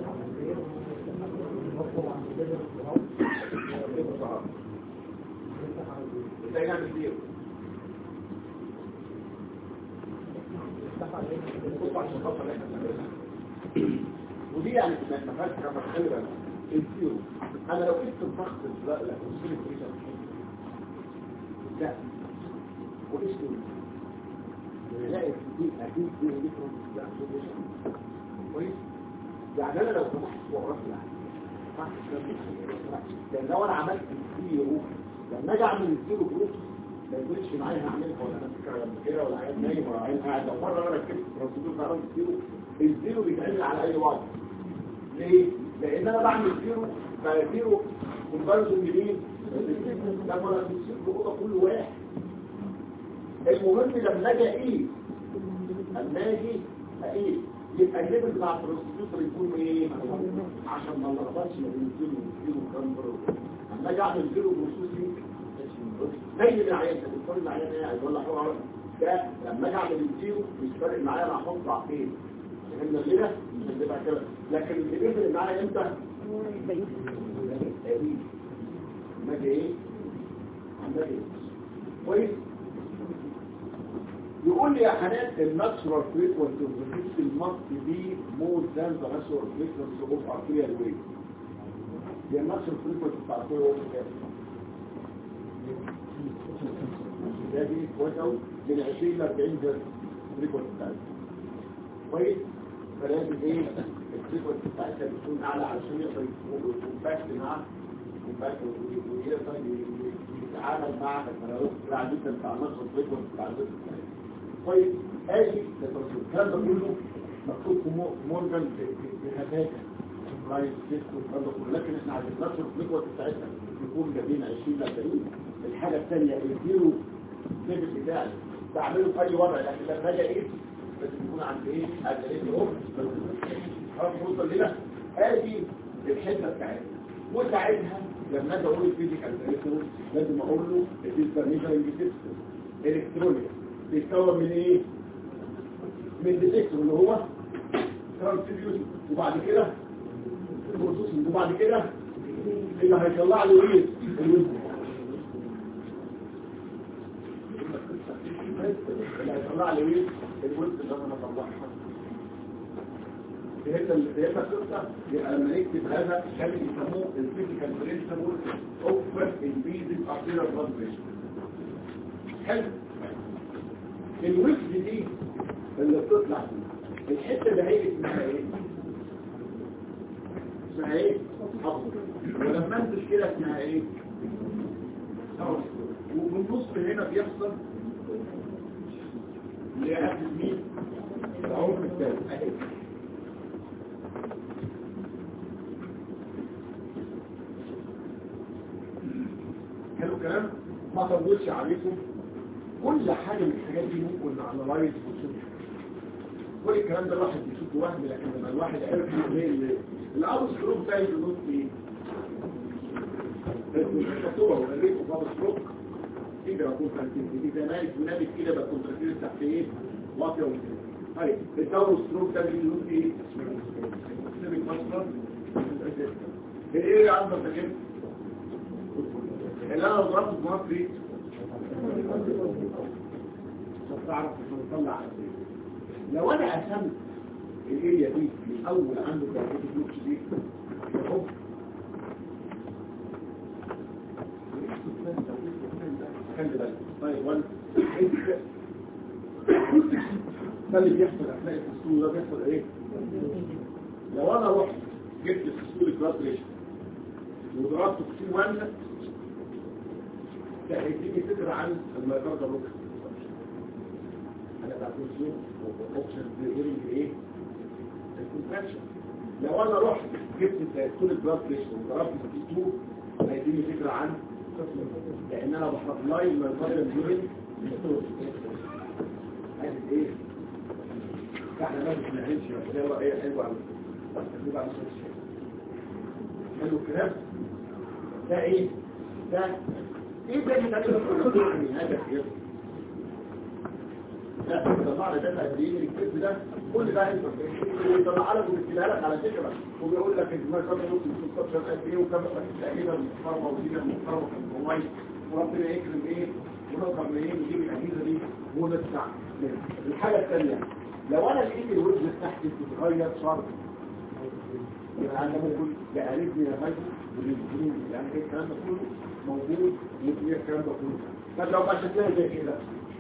ازاي نعمل زيرو ودي يعني ما فيهاش كما خلي بالك الزيرو انا لو قلت الضغط لا لا وصلت ايه لا واسمه لا دي اكيد دي ديفرنس لا كويس يعني انا لو فتحت وقرأت يعني لان لو انا عملت الزيرو لما اجي اعمل الزيرو جروب ما يقولش معايا هعملها ولا انا فكره قبل كده ولا عيل نايم ولا عيل قاعد لو مره انا ركبت بروسيدور في عملت الزيرو الزيرو بيتعمل على اي وضع ليه؟ لان انا بعمل زيرو فزيرو كومباريزون لمين؟ لما انا في الاوضه كل واحد المهم لما اجي اقيس لما اجي اقيس يبقى الليفل بتاع البروسيدور يكون ايه؟ عشان ما نلخبطش ما بين الزيرو والزيرو والكامبر لما اجي اعمل زيرو بروسيسنج زي العيان ده بيقول العيان ايه عايز ولا حوار ده لما اجي اعمل الزيرو مش فارق معايا انا هحط فين فهمنا كده مش هتبقى كده لكن اللي بيفرق معايا امتى لما اجي ايه عمال ايه كويس يقول لي يا حنان الناتشورال فريكونسي اوف ذا سيستم ماست بي مور ذان ذا ناتشورال فريكونسي اوف ارتيريال ويف هي الناتشورال فريكونسي بتاع الارتيريال ويف كام ده دي كويس قوي من 20 ل 40 هرتز فريكونسي بتاعتها كويس فلازم ايه الفريكونسي بتاعتها بتكون اعلى علشان يقدر يكونتاكت مع يكونتاكت ويقدر يتعامل مع التناوب بتاع جدا بتاع نفس الفريكونسي بتاع الجسم كويس ادي الكلام ده كله مكتوب في مو- مورجان بهدايا رايس تيست والكلام ده كله لكن احنا عايزين نشر الفريكونسي بتاعتها يكون ما بين 20 ل 40 الحاجه الثانيه الزيرو ليفل بتاعي بعمله في اي وضع لكن لما اجي ايه بس يكون عند ايه عند ايه الاوف خلاص نوصل لنا ادي الحته بتاعتها وساعتها لما اجي اقول الفيزيكال تريسور لازم اقول له الانفورميشن سيستم الكترونيك بيتكون من ايه من ديتكتور اللي هو ترانسفيوجن وبعد كده بروسيسنج وبعد كده اللي هيطلع لي ايه الويب اللي هيطلع لي ايه الويب اللي انا بطلعها فهمت ال- فهمت القصه يبقى لما نكتب هذا كان يسموه الفيزيكال برنسبل اوف انبيزنج ارتيريال بلاد بريشر حلو الويب دي اللي بتطلع دي الحته اللي هي اسمها ايه اسمها ايه حفظ ولما انتش كده اسمها ايه حفظ. ومن نص هنا بيحصل لأهل مين العمر الثالث اهي حلو الكلام ما طولش عليكم كل حاجة من الحاجات دي ممكن نعملايز ونشوف كل الكلام ده الواحد بيشوفه وهم لكن لما الواحد عرف ايه اللي الأول سلوك ده يقول ايه الخطوبة والريق وبعض السلوك كده بكون تركيز دي زمان ونابت كده بكون تركيز تحت ايه واطية وكده طيب الدور السلوك ده بيقول ايه سيبك مصر ايه يا عم ده كده اللي انا ضربت في مصري عشان تعرف عشان نطلع على ايه لو انا قسمت الاريا دي من اول عنده درجات الفلوكس دي يحب خلي بالك طيب وانا ده اللي بيحصل اثناء الفصول ده بيحصل ايه لو انا رحت جبت فصول الكلاسريشن وضربت في سي 1 ده هيديني فكره عن الميكارد الروكس انا بعتقد شيء اوبشن غير ايه الكونتراكشن لو انا رحت جبت كل البلاد بريشر وضربت في 2 هيديني فكره عن لان انا بحطلاي الميكارد الجوين عايز ايه احنا ما بنعملش ده ايه حلو قوي نبقى مش حلو الكلام ده ايه ده ايه ده اللي بتعمله يعني هذا كده لا ده بعد ده تدريب الكتب ده كل ده انت ويطلع لك ويكتبها لك على فكره وبيقول لك انت ما كان نص الكونستراكشن قد ايه وكم تقريبا محترمه ودينا محترمه في الموبايل وربنا يكرم ايه ونقدر ايه نجيب الاجهزه دي وندفع الحاجه الثانيه لو انا لقيت الوجه تحت بتتغير شرط يبقى انا ممكن لقريبني يا هاي والانجليزي يعني ايه الكلام ده كله موجود وفيه الكلام ده كله طب لو ما شكلها زي كده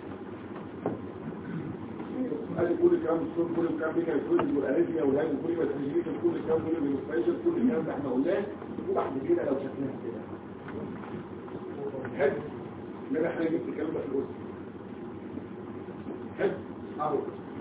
قال لي كل الكلام الصوت كل الكلام بينا الكل والاريثميا والهاي وكل ما تجيش كل الكلام كله بالمستشفى كل الكلام ده احنا قلناه وبعد كده لو شكلها كده حلو ان احنا جبت الكلام ده في الوسط حلو اهو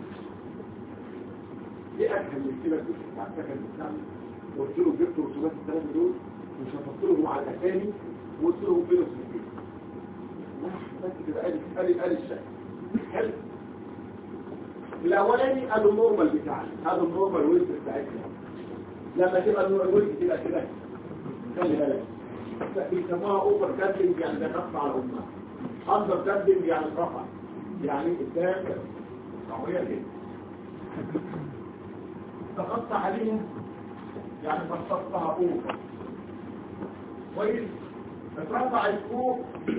ايه اكهل من كده كنت بتاع السكن بتاعنا قلت له جبت رسومات الثلاثه دول وشفت لهم على الاسامي وقلت لهم فين السكين بس كده قال قال قال الشكل حلو الاولاني قالوا النورمال بتاعنا هذا النورمال ويست بتاعتنا لما تبقى النورمال ويست تبقى كده خلي بالك بيسموها اوفر كابلنج يعني ده خف على امها اندر كابلنج يعني رفع يعني قدام قويه كده تغطى عليها يعني بسطتها فوق كويس اترفعت فوق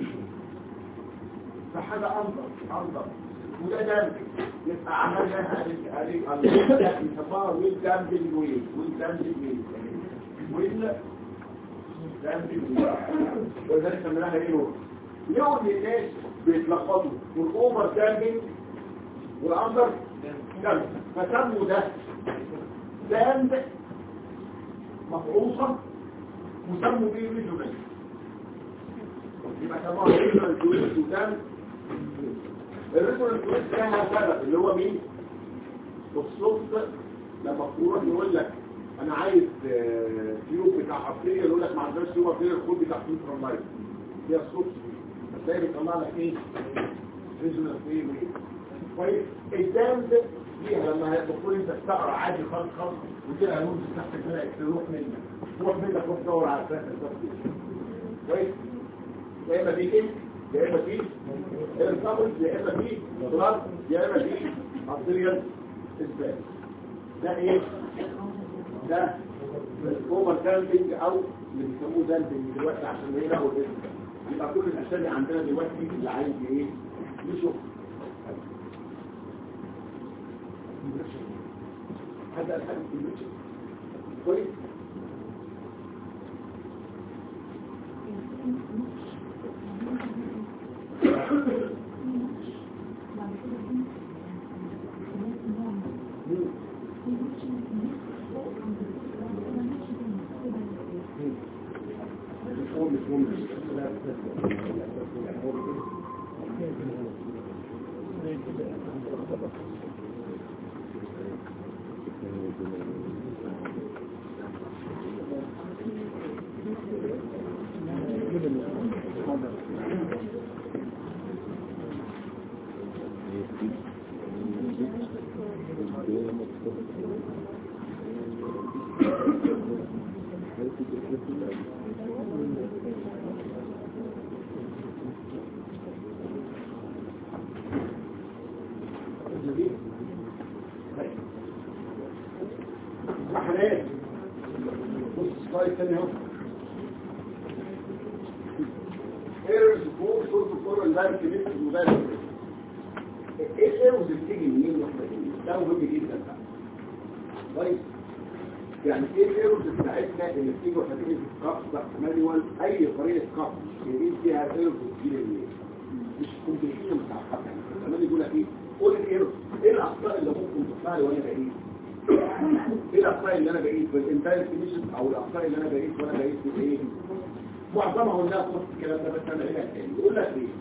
فحاجة أنظر أنظر وده دمج يبقى عملنا هذه هذه يسموها ويل دامبل ويل ويل دامبل ويل ويل دامبل ويل ولذلك سميناها ايه نور يوم الناس بيتلخبطوا والاوفر دامبل والاندر جنب فسموا ده ساند مفعوصة وسموا بيه ريزونانس يبقى سموها ريزونانس دويس وساند الريزونانس دويس لها سبب اللي هو مين؟ الصوت لما تروح يقول لك انا عايز آه، تيوب بتاع عصرية يقول لك ما عندناش تيوب عصرية الخد بتاع فلتر الميه هي الصوت هتلاقي بيطلع لك ايه؟ ريزونانس ايه وايه كويس الدم ده فيها لما المفروض انت تقرا عادي خالص خالص وكده هنقول تحت كده تروح منك تروح منك تروح تدور على اساس الضغط كويس يا اما في ايه يا اما في الكابل يا اما في بلاد يا اما في ارتريال اسبان ده ايه ده اوفر كامبنج او اللي بيسموه دامبنج دلوقتي عشان ايه لقوا الاسم يبقى كل الاسامي عندنا دلوقتي اللي عايز ايه يشوف هذا الحدث المجد كويس مفهوم مفهوم حنان بص السلايد تاني اهو ايرز فوق صوت الكرة البارك نفس المبارك ايه الايرز اللي بتيجي منين واحنا ده مهم جدا بقى طيب يعني ايه الايرز بتاعتنا اللي بتيجي واحنا تيجي في الكابس مانيوال اي طريقه كابس يجي فيها ايرز بتجي منين مش كومبليكيشن بتاع الكابس يعني كمان يقول لك ايه قول الايرز ايه الاخطاء اللي ممكن تطلع لي وانا بعيد ايه الاخطاء اللي انا بقيت في الانتاج كوميشن او الاخطاء اللي انا بقيت وانا بقيت في ايه معظمها قلنا في نص الكلام ده بس انا هنا تاني يقول لك ايه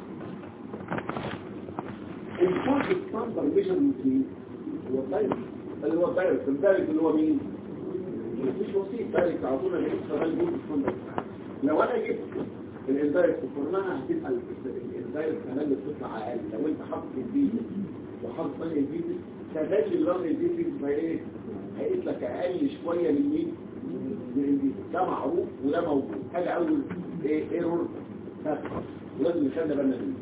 الفول ستاندر ميجرمنت مين هو الدايركت اللي هو الدايركت الدايركت اللي هو مين مش وسيط دايركت على طول انا جبت شغال جول ستاندر لو انا جبت الاندايركت فورناها هتبقى الدايركت كمان اللي بتطلع اقل لو انت حاطط الفيديو وحاطط ثاني الفيديو كذلك الرمل الفيديو هي هيقيت لك اقل شويه من مين من الفيديو ده معروف وده موجود حاجه اول ايه ايرور ولازم نخلي بالنا منه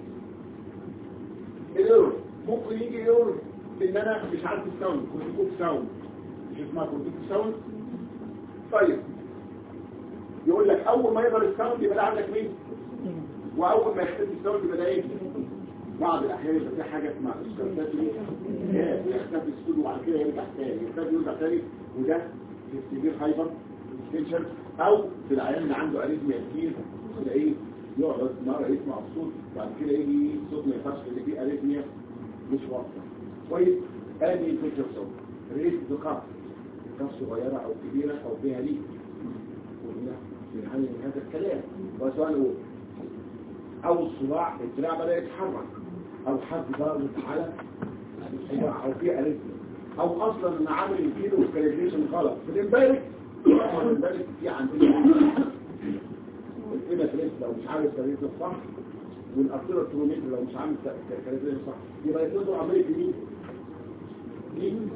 الايرور ممكن يجي ايرور ان انا مش عارف الساوند كنت ساوند مش اسمها كنت ساوند طيب يقول لك اول ما يظهر الساوند يبقى ده عندك مين واول ما يختفي الساوند يبقى ده ايه بعض الاحيان يبقى في حاجه اسمها استرسات يختفي السود وبعد كده يرجع تاني يختفي يرجع تاني وده في السبير هايبر تنشن او في العيان اللي عنده اريزميا كتير تلاقيه يقعد مره يسمع الصوت بعد كده يجي الصوت ما ينفعش اللي فيه اريزميا مش واضحه كويس ادي الفكره صوت ريس دقات كف صغيره او كبيره او فيها ليك وهنا في حال هذا الكلام وسؤال او الصباع الدراع بدا يتحرك او حد ضرب على الصباع او في اريزميا او اصلا انا عامل الكيلو كاليبريشن غلط في الامبارك الامبارك في عندنا القيمه تريس لو مش عامل كاليبريشن صح والارتيريال كيلومتر لو مش عامل كاليبريشن صح يبقى يتنظر عمليه مين مين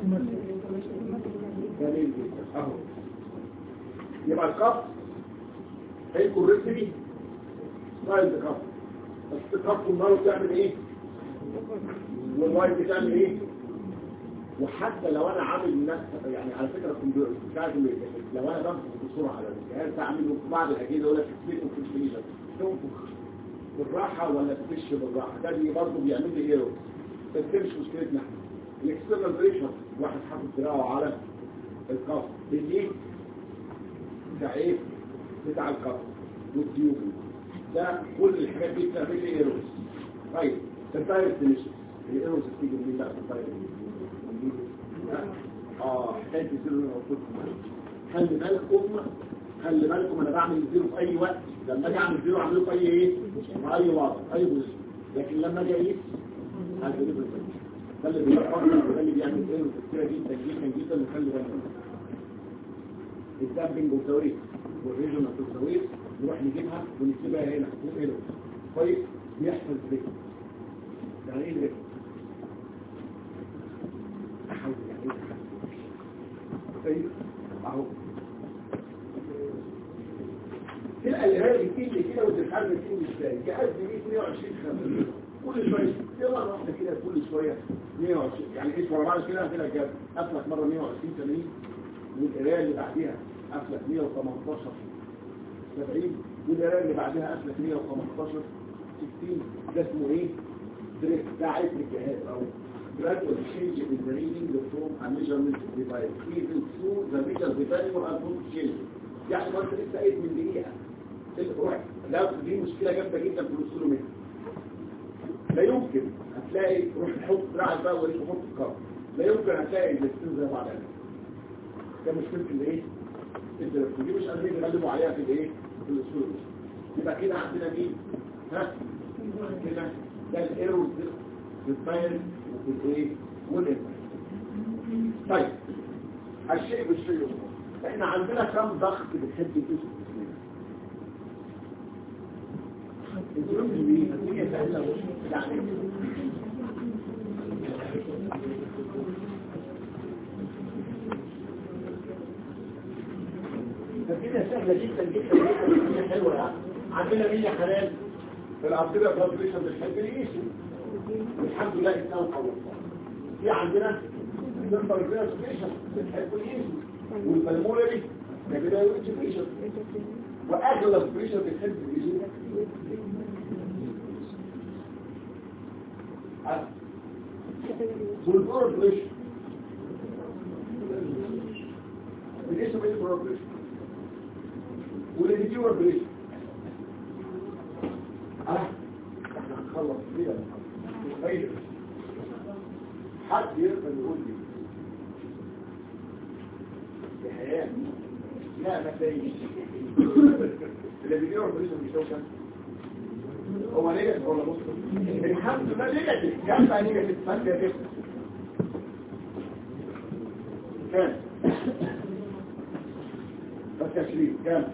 جميل جدا اهو يبقى الكف هيكون ريسبي ستايل الكف بس الكف النار بتعمل ايه والوايت بتعمل ايه وحتى لو انا عامل نفس يعني على فكره الكمبيوتر بتاعت لو انا بنفخ بسرعه على الجهاز ده عامل له بعض الاجهزه يقول لك تسليك وتسليك تنفخ بالراحه ولا تفش بالراحه ده بي برضه بيعمل لي ايرور بس دي مش مشكلتنا احنا الاكسترنال بريشر واحد حاطط دراعه على الكف بالليل بتاع ايه بتاع الكف والتيوب ده كل الحاجات دي بتعمل لي ايرور طيب الدايركت ميشن الايروز بتيجي منين بقى في الطريقه دي اه حكايه الزيرو اللي موجود خلي بالكم خلي بالكم انا بعمل الزيرو في اي وقت لما اجي اعمل زيرو اعمله في اي ايه في اي وضع في اي بوزيشن لكن لما اجي اقيس هجيب الزيرو ده اللي بيفكر ده اللي بيعمل ايرور كتير جدا جدا جدا وخلي بالكم الدامبنج والتوريث والريجن والتوريث نروح نجيبها ونكتبها هنا وهنا كويس بيحصل بريك يعني ايه بريك؟ احاول يعني ايه طيب اهو تلقى الهواء بتيجي كده وانت مش عارف بتيجي ازاي جهاز 120 خمسة كل شويه يلا واحده كده كل شويه 120 يعني ايش ورا بعض كده كده جاب افلك مره 120 80 والقرايه اللي بعديها افلك 118 70 والقرايه اللي بعدها افلك 115 60 ده اسمه ايه؟ دريك ده عايز الجهاز او gradual change in the reading from a measurement device even through the measure the value and not change يعني ما انت لسه قايل من دقيقه روح لا دي مشكله جامده جدا في الاسلوب لا يمكن هتلاقي روح نحط دراعك بقى وريك حط الكار لا يمكن هتلاقي الاثنين زي بعض ده مشكله الايه الدراسه دي مش قادرين يغلبوا عليها في الايه في الاسلوب يبقى كده عندنا مين ها عندنا ده الايرور في الفايل وفي الايه والانفايل طيب الشيء بالشيء احنا عندنا كم ضغط بتحب تسكت الظروف اللي هي سهله يعني فكده سهله جدا جدا جدا هي حلوه يعني عندنا مين يا حلال في الارضيه فابريشن بتحب اليسو والحمد لله اسمها قوي في عندنا سنتر فابريشن بتحب اليسو والبلمونري نبدا يوتيفيشن واغلب بريشر بتحب اليسو والبور بريشر الاسم ايه البور بريشر والانتيور بريشر اه احنا هنخلص كده طيب حد يقدر يقول لي يا حياه لا ما تلاقيش اللي بيجيله بريشر مش هو كان هو نيجاتيف ولا بص الحمد لله نيجاتيف يعني بقى نيجاتيف فانت يا بس كام بس تشريف كام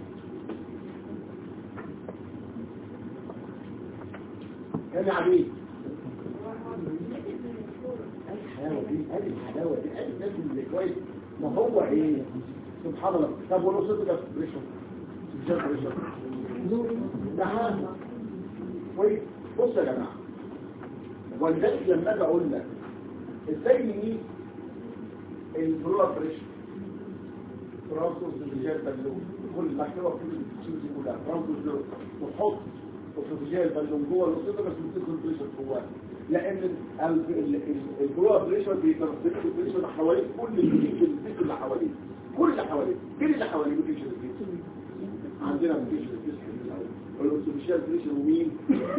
كام يا عبيد الحلاوة دي ادي الحلاوة دي ادي الناس اللي كويس ما هو ايه سبحان الله طب ولو صدق بريشر سبحان بريشر ده هذا كويس بص يا جماعه ولذلك لما اجي اقول لك ازاي نقيس البلوت بريشر فرانسوس رجال بالون كل مكتوبه في الشيء دي كلها فرانسوس وحط اوكسجين بالون جوه الوسيطه بس بتدخل بريشر جواه لان البلوت بريشر بيترسل البريشر حوالين كل الجديد اللي حواليه كل اللي حواليه كل اللي حواليه بيجي عندنا بيجي والأوتوبيشال بريشر ومين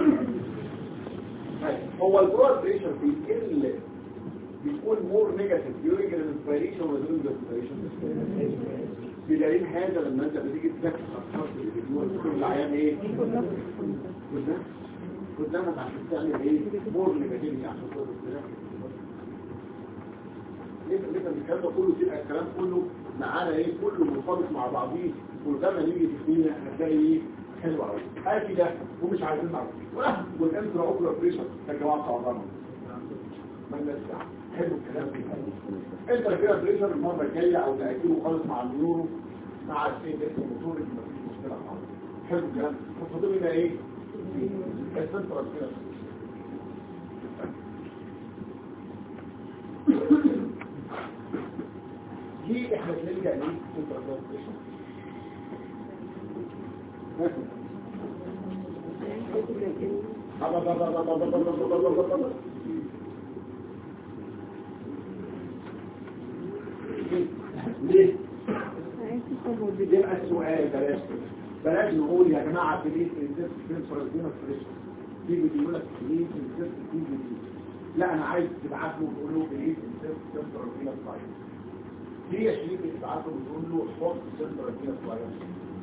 هو البرود بريشر بيقل بيكون مور نيجاتيف during الانسبيريشن ولا during الانسبيريشن بدليل هذا لما انت بتيجي تذاكر الاشخاص اللي بيجوا كل العيان ايه قدامك قدامك عشان تعمل ايه مور نيجاتيف عشان تقدر ليه ليه الكلام ده كله تبقى الكلام كله معانا ايه كله مرتبط مع بعضيه ولما نيجي في الدنيا هتلاقي ايه حلو قوي ادي ده ومش عايزين نعرف ولا والانترا اوكولار بريشر يا جماعه صعبانه ما نسمع حلو الكلام ده انت كده بريشر المره الجايه او ناجله خالص مع النيورو مع السين ده الموتور مفيش مشكله خالص حلو الكلام فاضل لنا ايه السنترال كده دي احنا بنلجا ليه سنترال بريشر ليه؟ يبقى السؤال بلاش بلاش نقول يا جماعة بليس الانسان في فرنسينا فريش تيجي يقول لك بليس الانسان تيجي لا انا عايز تبعت له وتقول له ايه سنترال فينا سلايد هي شريك بتبعت له وتقول له حط سنترال فينا سلايد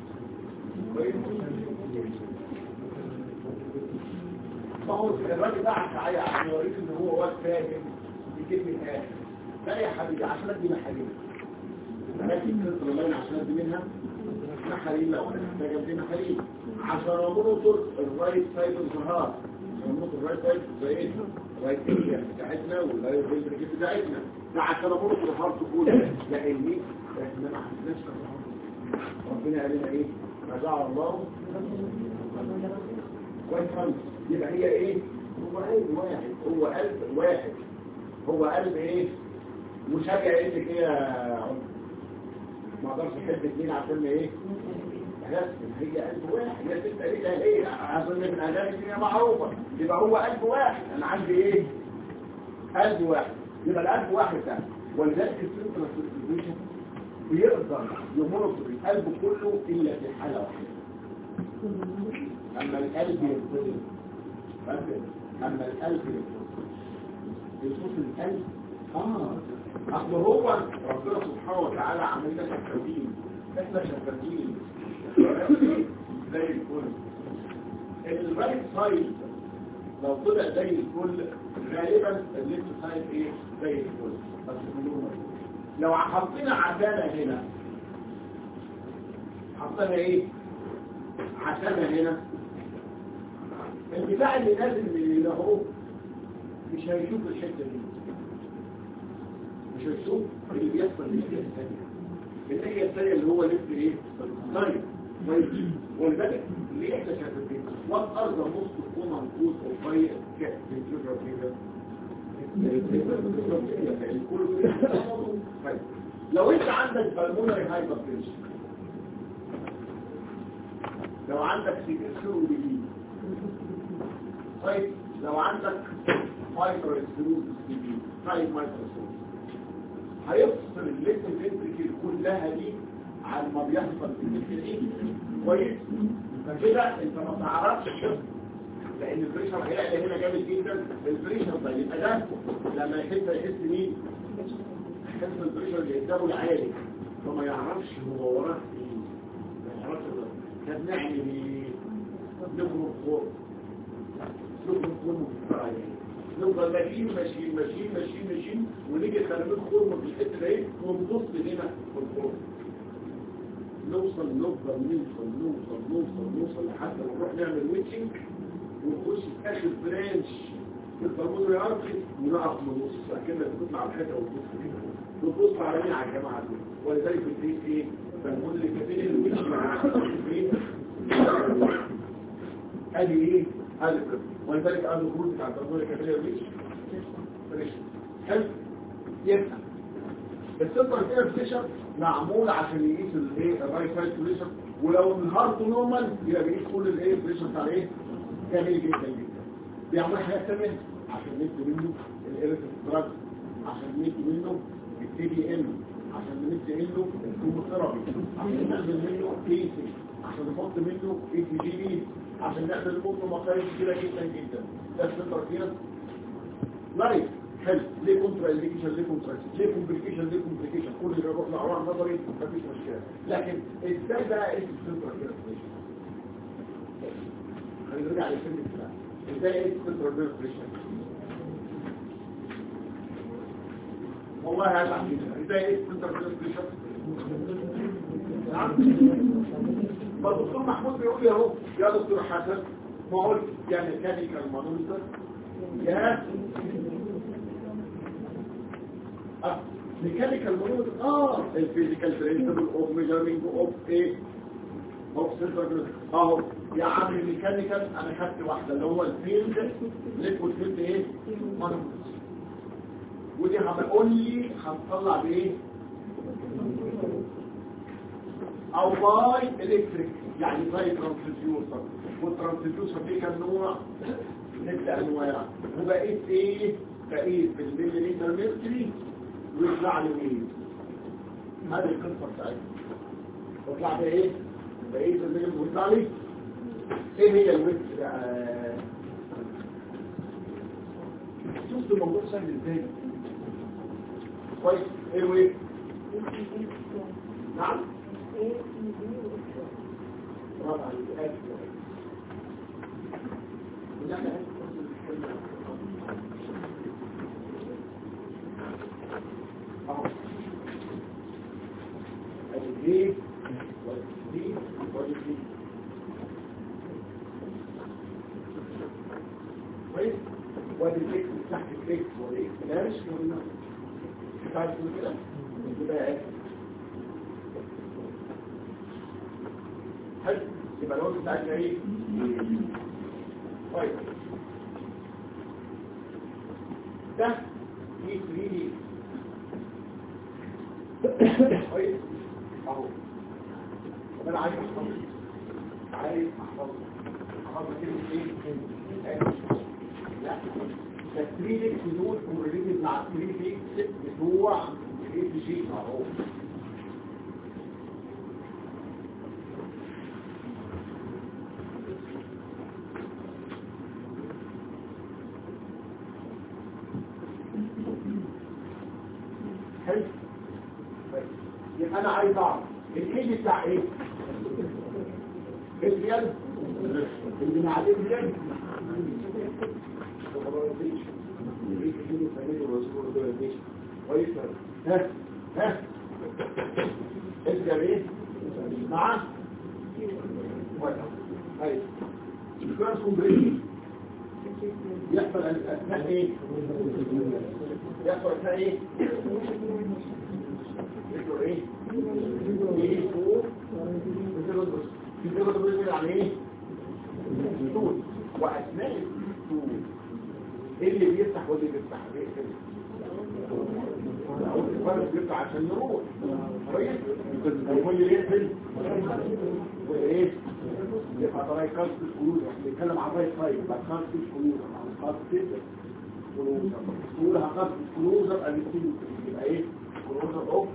ما هو الراجل ده عشان عشان يوريك ان هو واد فاهم يجيب من الاخر لا يا حبيبي عشان ادي محاليل لكن سنترال لاين عشان ادي منها محاليل لو انا محتاج ادي محاليل عشان امونيتور الرايت سايد اوف ذا هارت امونيتور الرايت سايد زي ايه الرايت اريا بتاعتنا والرايت فيلتر بتاعتنا ده عشان امونيتور الهارت كله لان احنا ما عندناش ربنا قال لنا ايه ما جعل الله كويس خالص يبقى هي ايه هو قلب واحد هو قلب واحد هو قلب ايه مشجع ايه لك ايه يا عمر ما اقدرش احب اتنين عشان ايه رسم هي قلب واحد هي ست قليلة ايه اظن من الاغاني الدنيا معروفة يبقى هو قلب واحد انا عندي ايه قلب واحد يبقى القلب واحد ده ولذلك السنترال سيركيوليشن بيقدر يمرض القلب كله الا في حالة واحدة اما القلب ينفصل اما القلب ينفصل ينفصل القلب اه اصل هو ربنا سبحانه وتعالى عمل لنا شفافين احنا شفافين زي الفل الرايت سايد لو طلع زي الفل غالبا الليفت سايد ايه زي الفل بس كلهم لو حطينا عدالة هنا حطينا ايه عشانة هنا البتاع اللي نازل من هنا اهو مش هيشوف الحته دي مش هيشوف اللي بيحصل الناحيه الثانيه الناحيه الثانيه اللي هو لفت ايه طيب طيب ولذلك ليه احنا شايفين والارض نص تكون منقوص او طيب كده بتجرب كده الكل طيب لو انت عندك بالمونري هايبرتنشن لو عندك سيكسور دي طيب لو عندك مايكرو سكلوز دي طيب مايكرو سكلوز هيفصل الليت الفنتريكل كلها دي عن ما بيحصل في الفنتريكل كويس فكده انت ما تعرفش لان البريشر هيعلى هنا جامد جدا البريشر ده يبقى ده لما يحس يحس مين يحس البريشر اللي قدامه العالي فما يعرفش هو وراه ايه ما يعرفش كان نعمل ايه نخرج فوق نخرج فوق نفضل ماشيين ماشيين ماشيين ماشيين ماشيين ونيجي خربين خرمه في الحته دي ونبص هنا في الخرم نوصل نفضل نوصل نوصل نوصل نوصل لحد ما نروح نعمل ويتشنج ونخش في اخر برانش في البرمون الارضي ونقف نبص كأنك بتطلع على الحته وتبص كده وتبص على مين على الجماعه دول ولذلك بتلاقي ايه البرمون اللي كاتبين الويتش مع مين ادي ايه هذا كده ولذلك قال الخروج بتاع البرمون اللي كاتبين الويتش فريش حلو يبقى السنتر كده بريشر معمول عشان يقيس الايه الرايت سايد بريشر ولو الهارت نورمال يبقى بيقيس كل الايه بريشر بتاع ايه جميل جدا جدا بيعمل حاجات ثانيه عشان ندي منه الالكتروستراج عشان ندي منه التي بي ام عشان ندي منه الكيموثيرابي عشان نعمل منه كيسي عشان نحط منه اي تي جي بي عشان نعمل منه مخارج كتيره جدا جدا ده السنتر كده لايف حلو ليه كونترا انديكيشن ليه كونترا ليه كومبليكيشن ليه كومبليكيشن كل اللي يروح لعوار نظري مفيش مشكله لكن ازاي بقى ايه السنتر كده هنرجع للفيلم بتاعنا ازاي ايه السنتر كده والله هذا عقيدة ازاي ايه السنتر كده فالدكتور محمود بيقول لي اهو يا دكتور حسن ما قلت يا ميكانيكال مانومتر يا ميكانيكال مانومتر اه الفيزيكال برنسبل اوف ميجرمنج اوف ايه اوف سنتر اهو يا عم الميكانيكال انا خدت واحده اللي هو الفيلد ليكويد فيلد ايه مانومتر ودي هتقول لي هنطلع بايه او باي الكتريك يعني باي ترانسديوسر والترانسديوسر دي كان نوع ست انواع وبقيت ايه بقيت بالمليمتر متري ويطلع لي ايه هذه القصه بتاعتي ويطلع لي ايه بقيت بالمليمتر ويطلع لي ايه هي الويت بص الموضوع سهل ازاي كويس ايه وايه نعم برافو عليك ألف. لا، لا، أهو. أدي دي ودي دي ودي دي. كويس وادي الاكس تحت الاكس والاكس داش قلنا مش عارف تقول كده يبقى ايه حلو يبقى الوقت بتاعتنا ايه طيب ده دي 3 دي كويس اهو طب انا عايز احفظه عايز احفظه احفظه كلمه ايه لا تسريلك دول كورليتد مع 3 اكس بتوع الاي بي جي اهو حلو طيب. يبقى انا عايز اعرف الايدي بتاع ايه اليد اللي مع اليد كويس ها ها اسمع ايه معاه كويس طيب الكلاس كومبريشن يحصل اثناء ايه يحصل اثناء ايه يحصل ايه ايه فوق في درجة بيقول عن ايه السود واثناء السود ايه اللي بيفتح واللي بيفتح بيقفل الفرق بيفتح عشان نروح كويس هو اللي يقفل وايه يبقى طريق كاست القلوب احنا بنتكلم عن طريق طيب يبقى كاست القلوب عن كاست القلوب تقولها كاست القلوب يبقى الاثنين يبقى ايه قلوب اوف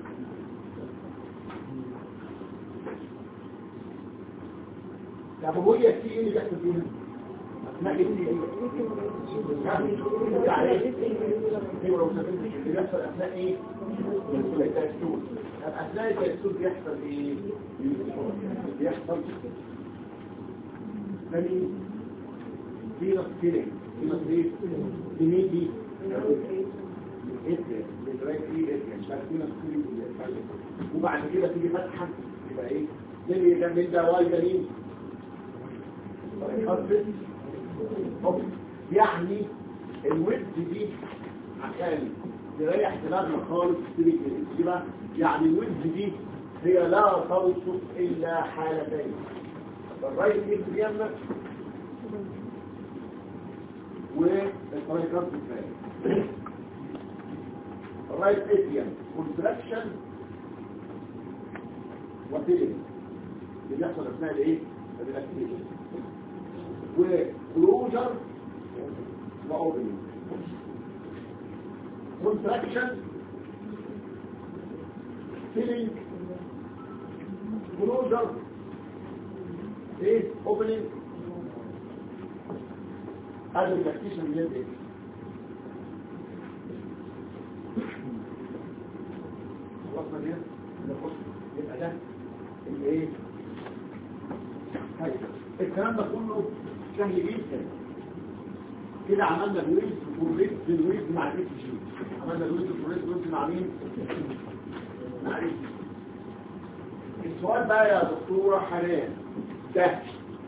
طب هو هي في ايه اللي بيحصل فيها؟ اثناء التي دي اللي بيحصل اثناء ايه؟ التأسيس طب اثناء التأسيس بيحصل ايه؟ بيحصل ثاني فينا فيلينج فينا ايه؟ فينيتي وبعد كده تيجي فتحة يبقى ايه؟ ده اللي يعمل ده واي ده مين؟ يعني الويب دي عشان تريح دماغنا خالص تشتري كده يعني الويب دي هي لا توصف الا حالتين الرايت يكتب يمك والطريقات الثانيه الرايت اتيان كونستراكشن وفيلم اللي بيحصل اثناء الايه؟ الريلاكسيشن وكلوجر واوبننج كونتراكشن فيلينج كلوجر ايه اوبننج هذا الريلاكسيشن اللي ايه خلصنا دي نخش يبقى ده الايه طيب الكلام ده كله سهل جدا كده عملنا الويز والريز بالويز مع الريز جي عملنا الويز والريز والريز مع مين؟ مع الريز السؤال بقى يا دكتورة حنان ده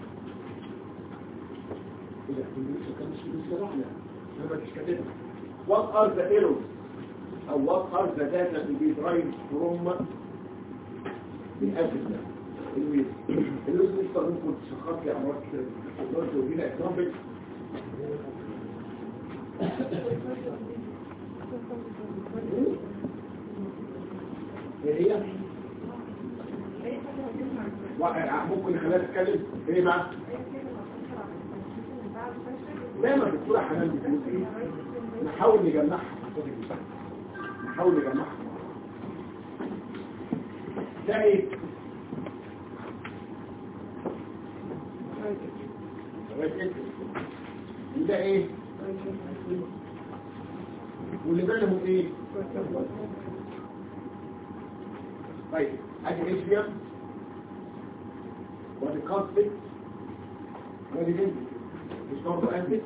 What are the errors أو what are the data to be derived from the evidence الويز الويز مش ممكن تشخص لي امراض كتير تقدر تقول لنا اكزامبل ايه هي واقع ممكن نخليها تتكلم ايه بقى دايما الدكتوره حنان بتقول ايه نحاول نجمعها نحاول نجمعها ده ايه ده ايه واللي بينهم ايه طيب ادي اتريوم وادي كونفليكت وادي جنبي مش برضه اسيد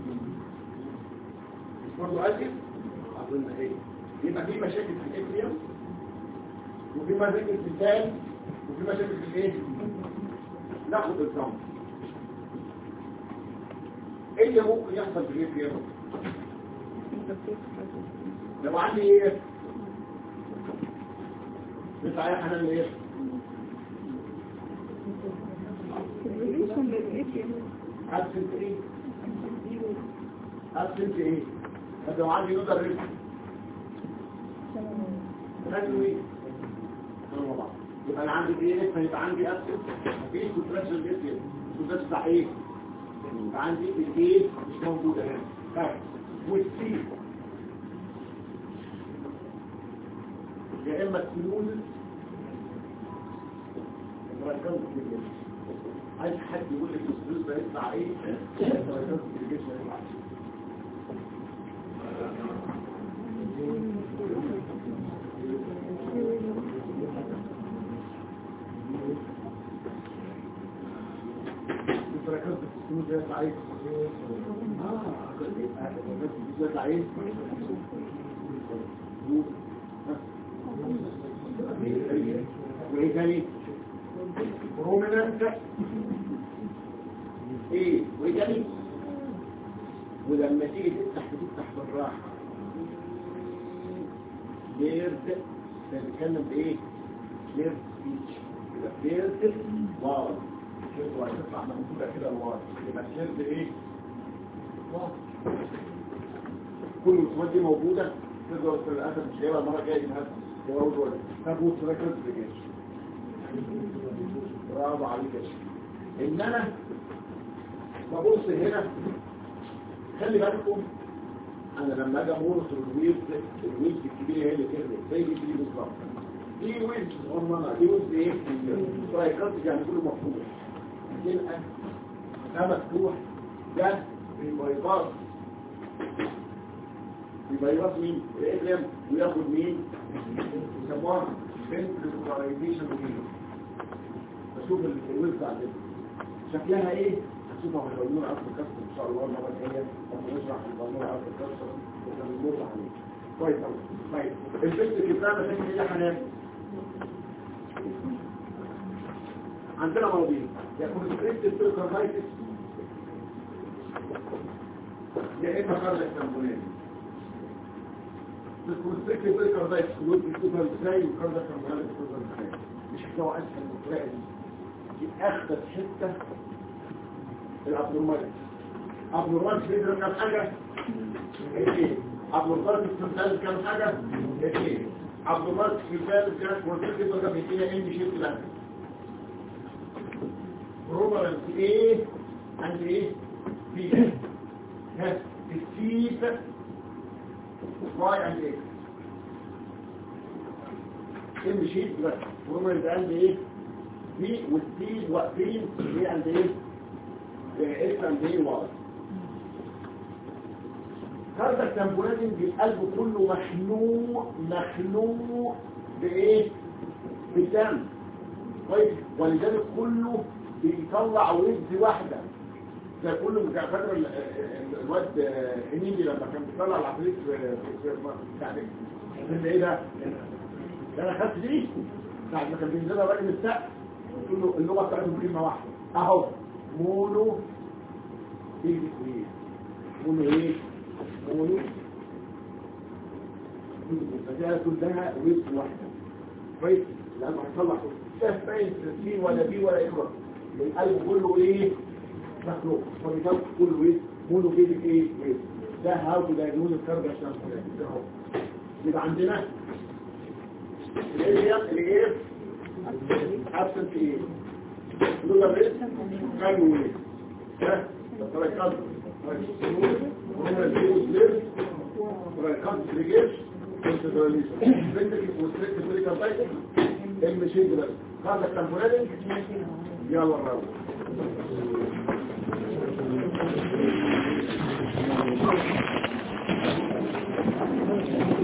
مش برضه اسيد اظن ايه يبقى في مشاكل في الاتريوم وفي مشاكل في الثاني وفي مشاكل في الايه ناخد الزمن ايه اللي ممكن يحصل في الاتريوم لو عندي ايه بتاع يا حنان ايه ابسنت ايه ابسنت ايه طب لو عندي نودر ريسك خلوا ايه خلوا بعض يبقى انا عندي ايه فيبقى عندي ابسنت مفيش كونتراكشن ريسك كونتراكشن بتاع ايه يبقى عندي الايه مش موجوده هنا طيب والسي يا اما تكون عايز حد يقول لك الفلوس ده يطلع ايه الفلوس ده يطلع ايه اه الفلوس ده يطلع ايه وايه تاني بروميننت ايه وايه تاني ولما تيجي تفتح بتفتح بالراحه بيرد بنتكلم بايه بيرد سبيتش يبقى بيرد واو بيرد واو تطلع موجوده كده الواو يبقى بيرد ايه واو كل الرسومات دي موجوده تقدر في الاسف مش هيبقى المره الجايه يبقى هو اول طب بص ركز في الجيش برافو عليك يا شيخ ان انا ببص هنا خلي بالكم انا لما اجي امورس الويز الويز الكبيره هي اللي تهرب زي دي دي بالظبط دي ويز صغننه دي ويز ايه سترايكات يعني كله مفتوح تبقى ده مفتوح ده بالبايباس بيبيض مين الابلم وياخد مين يسموها سنتراليزيشن دي بشوف الويب بتاع ده شكلها ايه هتشوفها في القانون عصر الكسر ان شاء الله المره الجايه لما نشرح القانون عصر الكسر واحنا بنمر عليه كويس قوي طيب البنت كتابه مشاكل ايه يا حنان عندنا مرضين يكون سكريبت الكارنايتس يا اما خرج الكربونات الكونستريكت بريكر ده يكون بيكتبها ازاي وكرده كربونات بيكتبها ازاي مش هتلاقوا اسهل من الطريقه دي دي اخدت حته الابنورماليتي ابنورماليتي بيدرس كام حاجه ايه ابنورماليتي في الثالث كام حاجه ايه ابنورماليتي في الثالث كام كونستريكت بريكر بيدينا ام شيفت ده بروبرنس ايه عند ايه في ها السيت واي عند ايه ام شيت بس بروبرنس عند ايه في والسي واقفين ايه عند ايه اكس عند ايه واي كارتا التمبولازم القلب كله مخنوق مخنوق بايه بالدم كويس ولذلك كله بيطلع ويد واحدة ده كله مش فاكر ال- ال- الواد هنيدي لما كان بيطلع العفريت في في بتاع ده في ايه ده؟ ده انا خدت دي ساعة ما كان بينزلها راجل السقف قلت له اللغة بتاعتهم كلمة واحدة اهو مونو ايه ايه مونو ايه؟ مونو فده كلها ويد واحدة كويس لانه هيطلع شاف باين سين ولا بي ولا اكرا القلب كله ايه مخلوق فبيطلع كله ايه مونو بيبك ايه ايه ده هاو تو دايجنوز الكارب عشان ده اهو يبقى عندنا الايه الايه ابسنت ايه لولا ريس كانوا ايه ده طريقات هم الفيروس ليرس طريقات ريجيش كونسيدراليزم بنتك وستريكت بريكا بايتك المشين ده هذا كان فلان يلا الرابط العالمين